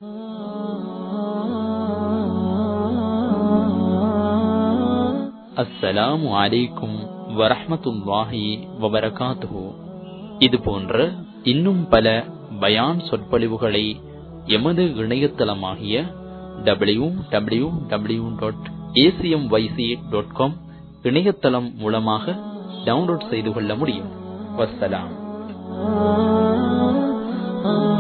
அஸ்ஸலாமு அலைக்கும் வரஹ்மத்துல்லாஹி வபரகாத்துஹு இது போன்ற இன்னும் பல பயான் சொற்பொழிவுகளை எமது இணையதளமாகிய W W W dot ACM YC dot com இணையதளம் மூலமாக டவுன்லோட் செய்து கொள்ள முடியும் வஸ்ஸலாம்